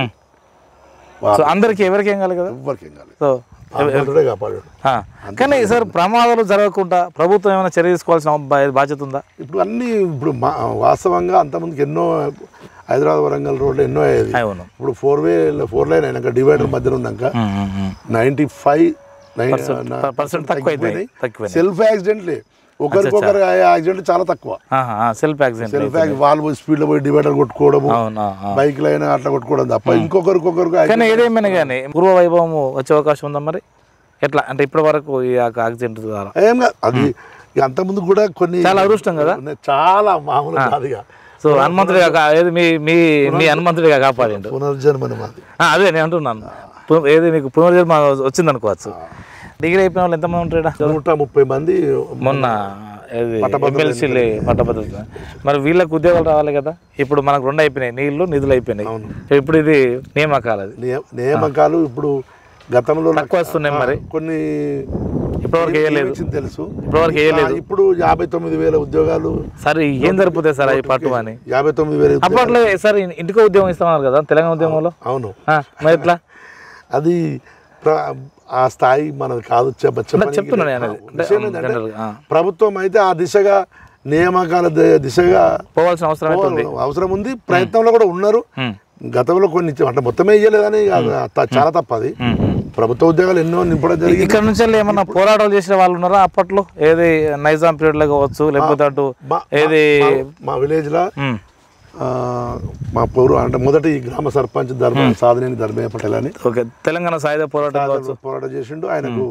సో అందరికి ఎవరికి ఏం కాలేదు కదా ఎవ్వరికి ఏం కాలేదు సో హనుమంతుడే కాపాడాడు ఆ. కానీ సార్ ప్రమాదాలు జరగకుండా ప్రభుత్వం ఏమైనా చర్య తీసుకోవాల్సిన బా- బాధ్యత ఉందా ఇప్పుడు అన్ని ఇప్పుడు మా వాస్తవంగా అంతమందికి ఎన్నో హైదరాబాద్ వరంగల్ రోడ్లు ఎన్నో అయ్యేది అవును ఇప్పుడు ఫోర్ వే ఫోర్ లైన్ అయినాక డివైడర్ మధ్యలో ఉన్నాక ఉమ్, ఉమ్, ఉమ్. నైంటీ ఫైవ్ పర్సెంట్ తక్కువ అయిపోయింది తక్కువ సెల్ఫ్ యాక్సిడెంట్లే ఒకరికొకరు యాక్సిడెంట్ చాలా తక్కువ సెల్ఫ్ యాక్సిడెంట్ సెల్ఫ్ వాళ్ళు స్పీడ్ లో పోయి డివైడర్ కొట్టుకోవడము అవును ఆ, ఆ. బైక్లు అయినా అట్లా కొట్టుకోవడం తప్ప ఇంకొకరికొకరికి కానీ ఏదేమైనా కానీ పూర్వ వైభవం వచ్చే అవకాశం ఉందా మరి ఎట్లా అంటే ఇప్పటి వరకు ఈ యాక్సిడెంట్ ద్వారా ఏం కాదు అది ఇక అంత ముందు కూడా కొన్ని చాలా అదృష్టం కదా ఉన్నాయి. చాలా మామూలు కాదు ఇక సో హనుమంతుడిగా కా- ఏది మీ మీ మీ హనుమంతుడిగా కాపాడిండు పునర్జన్మని మాది ఆ, అదే నేను అంటున్నాను పు- ఏది మీకు పునర్జన్మ వచ్చింది అనుకోవచ్చు డిగ్రీ అయిపోయిన వాళ్ళు ఎంతమంది ఉంటారా నూట ముప్పై మంది మొన్న ఇది ఎమ్మెల్సీలే పట్టభద్రత మరి వీళ్ళకి ఉద్యోగాలు రావాలి కదా ఇప్పుడు మనకు రెండు అయిపోయినాయి నీళ్లు నిధులు అయిపోయినాయి అవును. ఇప్పుడు ఇది నియామకాలు అది నియ- నియామకాలు ఇప్పుడు గతంలో నాకు తక్కువ వస్తున్నాయి మరి కొన్ని ఇప్పటివరకు వేయలేదు నియమించింది తెలుసు ఇప్పటివరకు వేయలేదు ఆ, ఇప్పుడు యాభై తొమ్మిది వేల ఉద్యోగాలు సరే ఏం సరిపోతాయి సార్ అవి పట్టు అని యాభై తొమ్మిది వేల ఉద్యోగాలు. అప్పట్లో సార్ ఇంటికో ఉద్యోగం ఇస్తున్నారు కదా తెలంగాణ ఉద్యమంలో అవును ఆ, మరి ఎట్లా అది ప్ర- ఆ స్థాయి మనది కాదు చెప్ప చెప్పనీకి చెప్తున్నాను లేదు. అనేది. అంటే, విషయం ఏంటంటే, జనరల్ గా, ఆ. ప్రభుత్వం అయితే ఆ దిశగా నియామకాల ది- దిశగా పోవాల్సిన అవసరం అయితే ఉంది అవసరం ఉంది ప్రయత్నంలో కూడా ఉన్నారు ఉమ్, గతంలో కొన్ని ఇచ్చి- అంటే మొత్తమే ఇయ్యలేదని కాదు, త- చాలా తప్పది ఉమ్, ఉమ్. ప్రభుత్వ ఉద్యోగాలు ఎన్నో నింపడం జరిగింది ఇక్కడ నుంచి వెళ్ళి ఏమన్నా పోరాటాలు చేసిన వాళ్ళు ఉన్నారా అప్పట్లో ఏది నైజాం పీరియడ్ లో కావచ్చు లేకపోతే అటు మా- ఏది మా- మా విలేజ్ లో ఉమ్, ఆ, మా పౌరు అంటే మొదటి గ్రామ సర్పంచ్ ధర్మ సాధనేని ధర్మయ్య పటేల్ అని ఓకే తెలంగాణ సాయుధ పోరాటం కావచ్చు పోరాటం చేసిండు ఆయనకు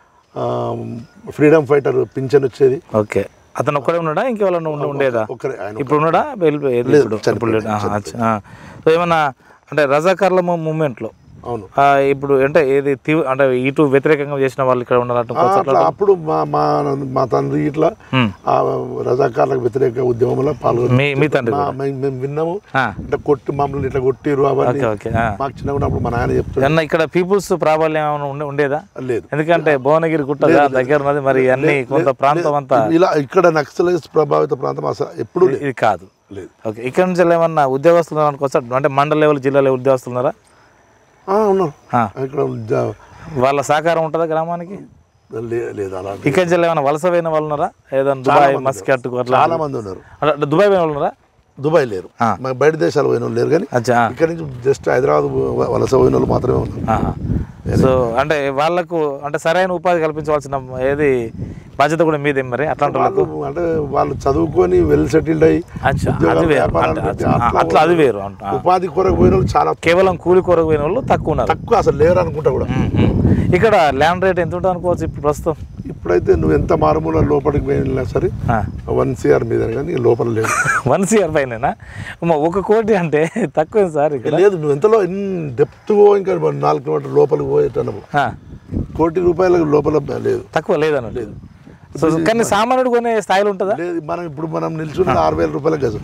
ఫ్రీడమ్ ఫైటర్ పింఛన్ వచ్చేది ఓకే అతను ఒక్కడే ఉన్నాడా ఇంకెవరన్నా ఉండి ఉండేదా ఒక్కరే ఆయన ఇప్పుడు ఉన్నాడా వెళ్ళిపో- ఏది ఇప్పుడు ఇప్పుడు లేడు. ఆహా, అచ్చా. ఆ. సో ఏమన్నా అంటే రజాకార్ల మూమెంట్లో అవును ఇప్పుడు అంటే ఏది తీవ్ర అంటే ఇటు వ్యతిరేకంగా చేసిన వాళ్ళు ఇక్కడ ఉండాలంటే ఆ, అట్లా అప్పుడు మా మా మా తండ్రి ఇట్లా ఉమ్. ఆ రజాకార్లకు వ్యతిరేక ఉద్యమంలో పాల్గొని మీ మీ తండ్రి మా- మేము మేము విన్నాము ఆ. అంటే కొట్టి మమ్మల్ని ఇట్లా కొట్టిరు అవన్నీ ఓకే ఓకే ఆ. మాకు చిన్నప్పుడు మా నాయన చెప్తాడు ఏమన్నా ఇక్కడ పీపుల్స్ ప్రాబల్యం ఏమైనా ఉండే- ఉండేదా లేదు ఎందుకంటే భువనగిరి గుట్టగా దగ్గర ఉన్నది మరి అన్ని కొంత ప్రాంతం అంతా ఇలా ఇక్కడ నక్సలైజ్ ప్రభావిత ప్రాంతం అసలు ఎప్పుడు లేదు ఇది కాదు లేదు ఓకే ఇక్కడ నుంచి ఏమన్నా ఉద్యోగస్తులు అనుకోవచ్చా అంటే మండల లెవెల్ జిల్లా లెవెల్ ఉద్యోగస్తులు ఉన్నారా ఆ, ఉన్నారు ఆ. ఇక్కడ జ- వాళ్ళ సహకారం ఉంటుందా గ్రామానికి లే- లేదు అలాంటి ఇక్కడ నుంచి ఏమైనా వలస పోయిన వాళ్ళు ఉన్నారా ఏదైనా దుబాయ్ మస్కట్ అట్లా చాలా మంది ఉన్నారు అంటే దుబాయ్ పోయిన వాళ్ళు ఉన్నారా దుబాయ్ లేరు ఆ. మా బయట దేశాలు పోయిన వాళ్ళు లేరు కానీ అచ్చా ఇక్కడ నుంచి జస్ట్ హైదరాబాద్ వ- వలస పోయిన వాళ్ళు మాత్రమే ఉన్నారు ఆహా. సో అంటే వాళ్ళకు అంటే సరైన ఉపాధి కల్పించవలసిన ఏది బాధ్యత కూడా మీదే మరి అట్లాంటి వాళ్ళకు వాళ్ళు అంటే వాళ్ళు చదువుకొని వెల్ సెటిల్డ్ అయ్యి అచ్చా ఉద్యోగాలు, అది వేరు వ్యాపారాలు అంటే పెట్టి అచ్చా. అట్లా అట్లా అది వేరు అంట ఆ. ఉపాధి కొరకు పోయిన వాళ్ళు చాలా కేవలం కూలి కొరకు పోయిన వాళ్ళు తక్కువ ఉన్నారు తక్కువ అసలు లేరు అనుకుంటా కూడా ఉమ్, ఉమ్. ఇక్కడ ల్యాండ్ రేట్ ఎంత ఉంటుంది అనుకోవచ్చు ఇప్పుడు ప్రస్తుతం ఇప్పుడైతే నువ్వు ఎంత మారుమూల లోపలికి పోయినా సరే ఆ. వన్ సిఆర్ మీద కానీ లోపల లేదు వన్ సిఆర్ పైన ఒక కోటి అంటే తక్కువ సార్ ఇక్కడ లేదు నువ్వు ఎంతలో డెప్త్ ఇంకా నాలుగు కిలోమీటర్ లోపలికి పోయేటప్పుడు ఆ, కోటి రూపాయల లోపల లేదు తక్కువ లేదన్న లేదు సో కానీ సామాన్యుడు కొనే స్థాయిలో ఉంటుందా లేదు మనం ఇప్పుడు మనం నిల్చున్న ఆరు వేల రూపాయల గజం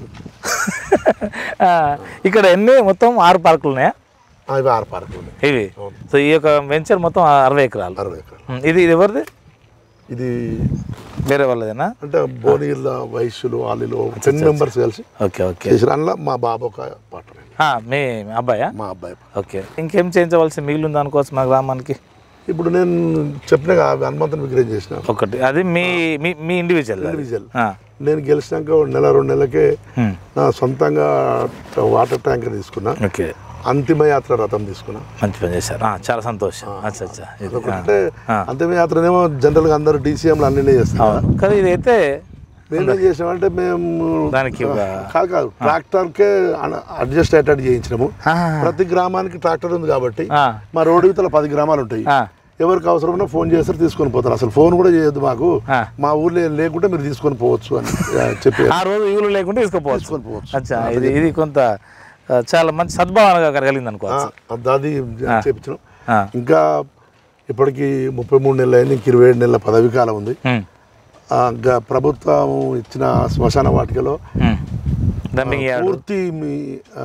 ఆ, ఇక్కడ ఎన్ని మొత్తం ఆరు పార్కులు ఉన్నాయా అవి ఆరు పార్కులు ఉన్నాయి ఇవి సో ఈ యొక్క వెంచర్ మొత్తం అరవై ఎకరాలు అరవై ఎకరాలు ఉమ్, ఇది ఇది ఎవరిది ఇది వేరే వాళ్ళదేనా అంటే భువనగిరిల వయస్సులు వాళ్ళు టెన్ మెంబర్స్ కలిసి ఓకే ఓకే చేసిన అందులో మా బాబు ఒక పార్ట్నర్ ఆ, మీ మీ అబ్బాయా మా అబ్బాయి ఓకే ఇంకేం చేయించవలసి మిగిలి ఉంది అనుకోవచ్చు మా గ్రామానికి ఇప్పుడు నేను చెప్పిన హనుమంతుని విగ్రహం చేసిన ఒకటి అది మీ మీ మీ ఇండివిజువల్ ఇండివిజువల్ నేను గెలిచినాక ఒక నెల రెండు నెలలకే నా సొంతంగా వాటర్ ట్యాంకర్ తీసుకున్నా ఓకే అంతిమ యాత్ర రథం తీసుకున్నా మంచి పని చేశారు ఆ, చాలా సంతోషం అచ్చా అచ్చా ఇది ఆ. అంటే అంతిమ యాత్రనేమో జనరల్గా అందరు డీసీఎంలు అన్నీ చేస్తారు అవును కానీ ఇది అయితే మేమేం చేసామంటే మేము దానికి ఒక కాదు కాదు ట్రాక్టర్కే అడ్జస్ట్ అయ్యేటట్టు చేయించినాము ఆ, ప్రతి గ్రామానికి ట్రాక్టర్ ఉంది కాబట్టి ఆ, మా రోడ్డు ఇతల పది గ్రామాలు ఉంటాయి ఆ, ఎవరికి అవసరమైనా ఫోన్ చేస్తారు తీసుకొని పోతారు అసలు ఫోన్ కూడా చేయొద్దు మాకు ఆ. మా ఊర్లో ఏం లేకుంటే మీరు తీసుకొని పోవచ్చు అని ఆ, చెప్పి ఆ రోజు ఈవులు లేకుంటే తీసుకోపోవచ్చు తీసుకొని పోవచ్చు అచ్చా ఇది ఇది కొంత ఆ, చాలా మంచి సద్భావనగా కలిగింది అనుకోవచ్చు ఆ, అది చెప్పించడం ఆ. ఇంకా ఇప్పటికి ముప్పై మూడు నెలలు అయింది ఇంక ఇరవై ఏడు నెలల పదవి కాలం ఉంది ఉమ్, ఆ, గ- ప్రభుత్వం ఇచ్చిన శ్మశాన వాటికలో ఉమ్. డంపింగ్ యార్డ్ పూర్తి మీ ఆ,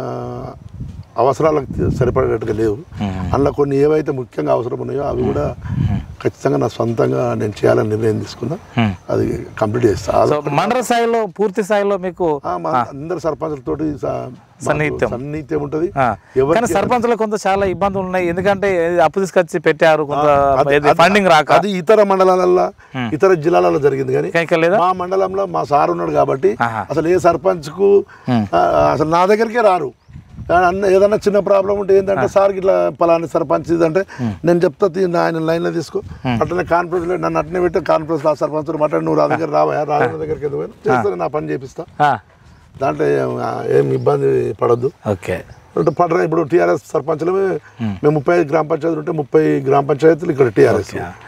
అవసరాలకు సరిపడేట్టుగా లేవు ఉమ్. అందులో కొన్ని ఏవైతే ముఖ్యంగా అవసరం ఉన్నాయో అవి కూడా ఖచ్చితంగా నా సొంతంగా నేను చేయాలని నిర్ణయం తీసుకున్నా ఉమ్. అది కంప్లీట్ చేస్తా అది సో మండల స్థాయిలో పూర్తి స్థాయిలో మీకు ఆ, మా అందరు సర్పంచులతోటి స- మాకు సన్నిహిత్యం. సన్నిహిత్యం ఉంటుంది ఆ, ఎవరికి కానీ సర్పంచులకు కొంత చాలా ఇబ్బందులు ఉన్నాయి ఎందుకంటే ఏది అప్పు తీసుకొచ్చి పెట్టారు కొంత అది- ఏది అది- ఫండింగ్ రాక అది ఇతర మండలాలలో ఇతర జిల్లాలలో జరిగింది కానీ ఇంకా ఇక్కడ లేదా మా మండలంలో మా సార్ ఉన్నాడు కాబట్టి ఆహా. అసలు ఏ సర్పంచ్ కు ఉమ్. అసలు నా దగ్గరికే రారు ఆ, అన్న ఏదన్నా చిన్న ప్రాబ్లం ఉంటే ఏంటంటే సార్ ఇట్లా పలాని సర్పంచ్ ఇదంటే నేను చెప్తా తీ, ఆయన లైన్లో తీసుకో అట్లనే కాన్ఫరెన్స్ నన్ను అట్నే పెట్టి కాన్ఫరెన్స్ ఆ సర్పంచ్ మాట్లాడి నువ్వు రా దగ్గర రావా రాజన్న దగ్గరికి ఎందుకు పోయినా? చేస్తాను నా పని చేపిస్తా ఆ, దాంట్లో ఏం- ఏం ఇబ్బంది పడద్దు ఓకే అంటే పడరా ఇప్పుడు టీఆర్ఎస్ సర్పంచ్లమే మేము ముప్పై ఐదు గ్రామ పంచాయతీలు ఉంటే ముప్పై గ్రామ పంచాయతీలు ఇక్కడ టీఆర్ఎస్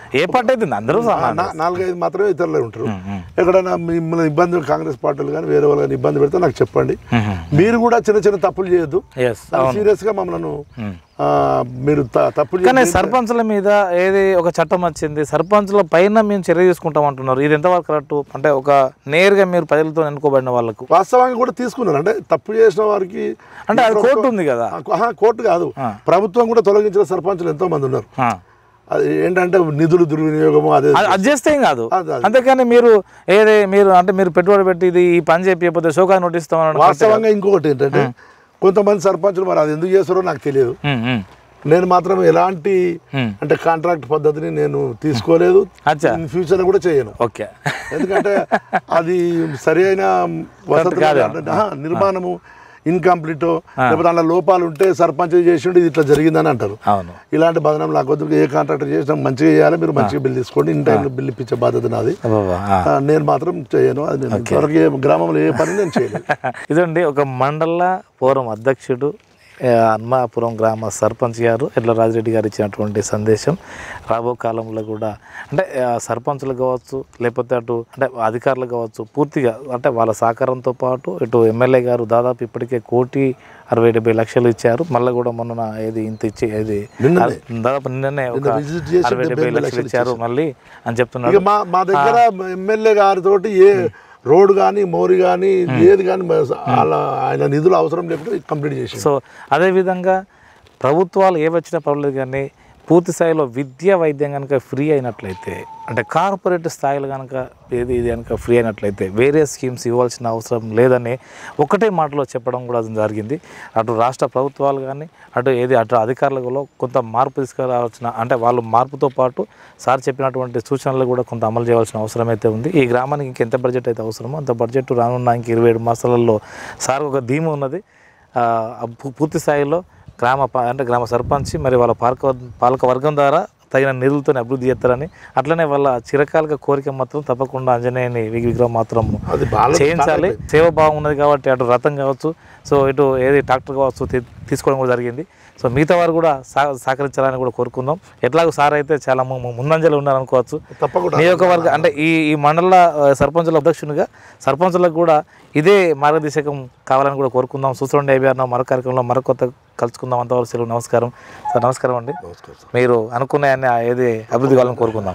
ఏ పార్టీ అయితే అందరూ సమానం నా- నాలుగైదు మాత్రమే ఇతరులే ఉంటారు ఉమ్, ఉమ్, ఎక్కడైనా మిమ్మల్ని ఇబ్బంది కాంగ్రెస్ పార్టీలు కానీ వేరే వాళ్ళని ఇబ్బంది పెడితే నాకు చెప్పండి ఉమ్. మీరు కూడా చిన్న చిన్న తప్పులు చేయొద్దు ఎస్ అవును సీరియస్ గా మమ్మల్ని ఉమ్. ఆ, మీరు త- తప్పులు కానీ చేసి- సర్పంచ్ల మీద ఏది ఒక చట్టం వచ్చింది సర్పంచ్ల పైన మేము చర్య తీసుకుంటాం అంటున్నారు ఇది ఎంతవరకు కరెక్ట్ అంటే ఒక నేరుగా మీరు ప్రజలతో ఎన్నుకోబడిన వాళ్ళకు వాస్తవంగా కూడా తీసుకున్నారు అంటే తప్పు చేసిన వారికి అంటే అది కోర్టు ఉంది కదా ఆహా, కోర్టు కాదు ఆ. ప్రభుత్వం కూడా తొలగించిన సర్పంచులు ఎంతో మంది ఉన్నారు ఆ. అది ఏంటంటే నిధులు దుర్వినియోగము అదే అది అది చేస్తే ఏం కాదు అది- అది. అంతేకాని మీరు ఏదే మీరు అంటే మీరు పెట్టుబడి పెట్టి ఇది ఈ పని చెప్పకపోతే షోకా నోటీస్ ఇస్తామని వాస్తవంగా ఇంకొకటి ఏంటంటే కొంతమంది సర్పంచులు మరి అది ఎందుకు చేస్తారో నాకు తెలియదు నేను మాత్రం ఎలాంటి Hmm. అంటే కాంట్రాక్ట్ పద్ధతిని నేను తీసుకోలేదు అచ్చా ఇన్ ఫ్యూచర్ కూడా చేయను ఓకే ఎందుకంటే అది సరి అయిన వసతులు కాదు. అంటే, ఆహా, నిర్మాణము ఇన్కంప్లీట్ లేకపోతే దాంట్లో లోపాలు ఉంటే సర్పంచ్ చేసిండు ఇది ఇట్లా జరిగిందని అంటారు అవును ఇలాంటి బదనం నాకు వద్దు ఏ కాంట్రాక్టర్ చేసినా మంచిగా చేయాలి మీరు మంచిగా బిల్ తీసుకోండి ఇన్ టైంలో బిల్ ఇప్పించే బాధ్యత నాది అబ్బబ్బా, ఆ. ఆ, నేను మాత్రం చేయను అది నేను ఇంతవరకు ఏ గ్రామంలో ఏ పని నేను చేయలేదు ఇదండి ఒక మండల ఫోరం అధ్యక్షుడు ఆ, హన్మాపురం గ్రామ సర్పంచ్ గారు ఎడ్ల రాజిరెడ్డి గారు ఇచ్చినటువంటి సందేశం రాబో కాలంలో కూడా అంటే ఆ, సర్పంచులు కావచ్చు లేకపోతే అటు అంటే అధికారులు కావచ్చు పూర్తిగా అంటే వాళ్ళ సహకారంతో పాటు ఇటు ఎమ్మెల్యే గారు దాదాపు ఇప్పటికే కోటి అరవై డెబ్బై లక్షలు ఇచ్చారు మళ్ళీ కూడా మొన్న ఏది ఇంత ఇచ్చి ఏది నిన్ననే. దాదాపు నిన్ననే ఒక నిన్న visit చేసి అరవై డెబ్బై డెబ్బై లక్షలు ఇచ్చారు మళ్ళీ అని చెప్తున్నారు ఇక మా మా దగ్గర ఎమ్మెల్యే గారితోటి ఏ రోడ్ కానీ మోరి కానీ ఏది కానీ వాళ్ళ ఆయన నిధులు అవసరం లేకుండా కంప్లీట్ చేసి సో అదేవిధంగా ప్రభుత్వాలు ఏ వచ్చినా పర్వాలేదు కానీ పూర్తి స్థాయిలో విద్య వైద్యం కనుక ఫ్రీ అయినట్లయితే అంటే కార్పొరేట్ స్థాయిలో కనుక ఏది ఇది కనుక ఫ్రీ అయినట్లయితే వేరే స్కీమ్స్ ఇవ్వాల్సిన అవసరం లేదని ఒకటే మాటలో చెప్పడం కూడా జరిగింది అటు రాష్ట్ర ప్రభుత్వాలు కానీ అటు ఏది అటు అధికారులలో కొంత మార్పు తీసుకురావాల్సిన అంటే వాళ్ళు మార్పుతో పాటు సార్ చెప్పినటువంటి సూచనలు కూడా కొంత అమలు చేయాల్సిన అవసరం అయితే ఉంది ఈ గ్రామానికి ఇంకెంత బడ్జెట్ అయితే అవసరమో అంత బడ్జెట్ రానున్న ఇంక ఇరవై ఏడు మాసాలలో సార్ ఒక ధీమ ఉన్నది ఆ, పూ- పూర్తి స్థాయిలో గ్రామ ప- అంటే గ్రామ సర్పంచ్ మరి వాళ్ళ పాలక పాలక వర్గం ద్వారా తగిన నిధులతో అభివృద్ధి చేస్తారని అట్లనే వాళ్ళ చిరకాలిక కోరిక మాత్రం తప్పకుండా ఆంజనేయుని వి- విగ్రహం మాత్రం అది బాగా చేయించాలి సేవ భావం ఉన్నది కాబట్టి అటు రథం కావచ్చు సో ఇటు ఏది ట్రాక్టర్ కావచ్చు తీ- తీసుకోవడం కూడా జరిగింది సో మిగతా వారు కూడా సహ సహకరించాలని కూడా కోరుకుందాం ఎట్లాగో సార్ అయితే చాలా ము- ము- ముందంజలో ఉన్నారనుకోవచ్చు తప్పకుండా నియోజకవర్గ అంటే ఈ ఈ మండల ఆ, సర్పంచుల అధ్యక్షునిగా సర్పంచులకు కూడా ఇదే మార్గదర్శకం కావాలని కూడా కోరుకుందాం చూస్తుండే ఐబీఆర్ మరో కార్యక్రమంలో మరో కొత్త కలుసుకుందాం అంతవరకు సెలవు నమస్కారం సార్ నమస్కారం అండి నమస్కారం మీరు అనుకునే అన్ని ఏది అభివృద్ధి కావాలని కోరుకుందాం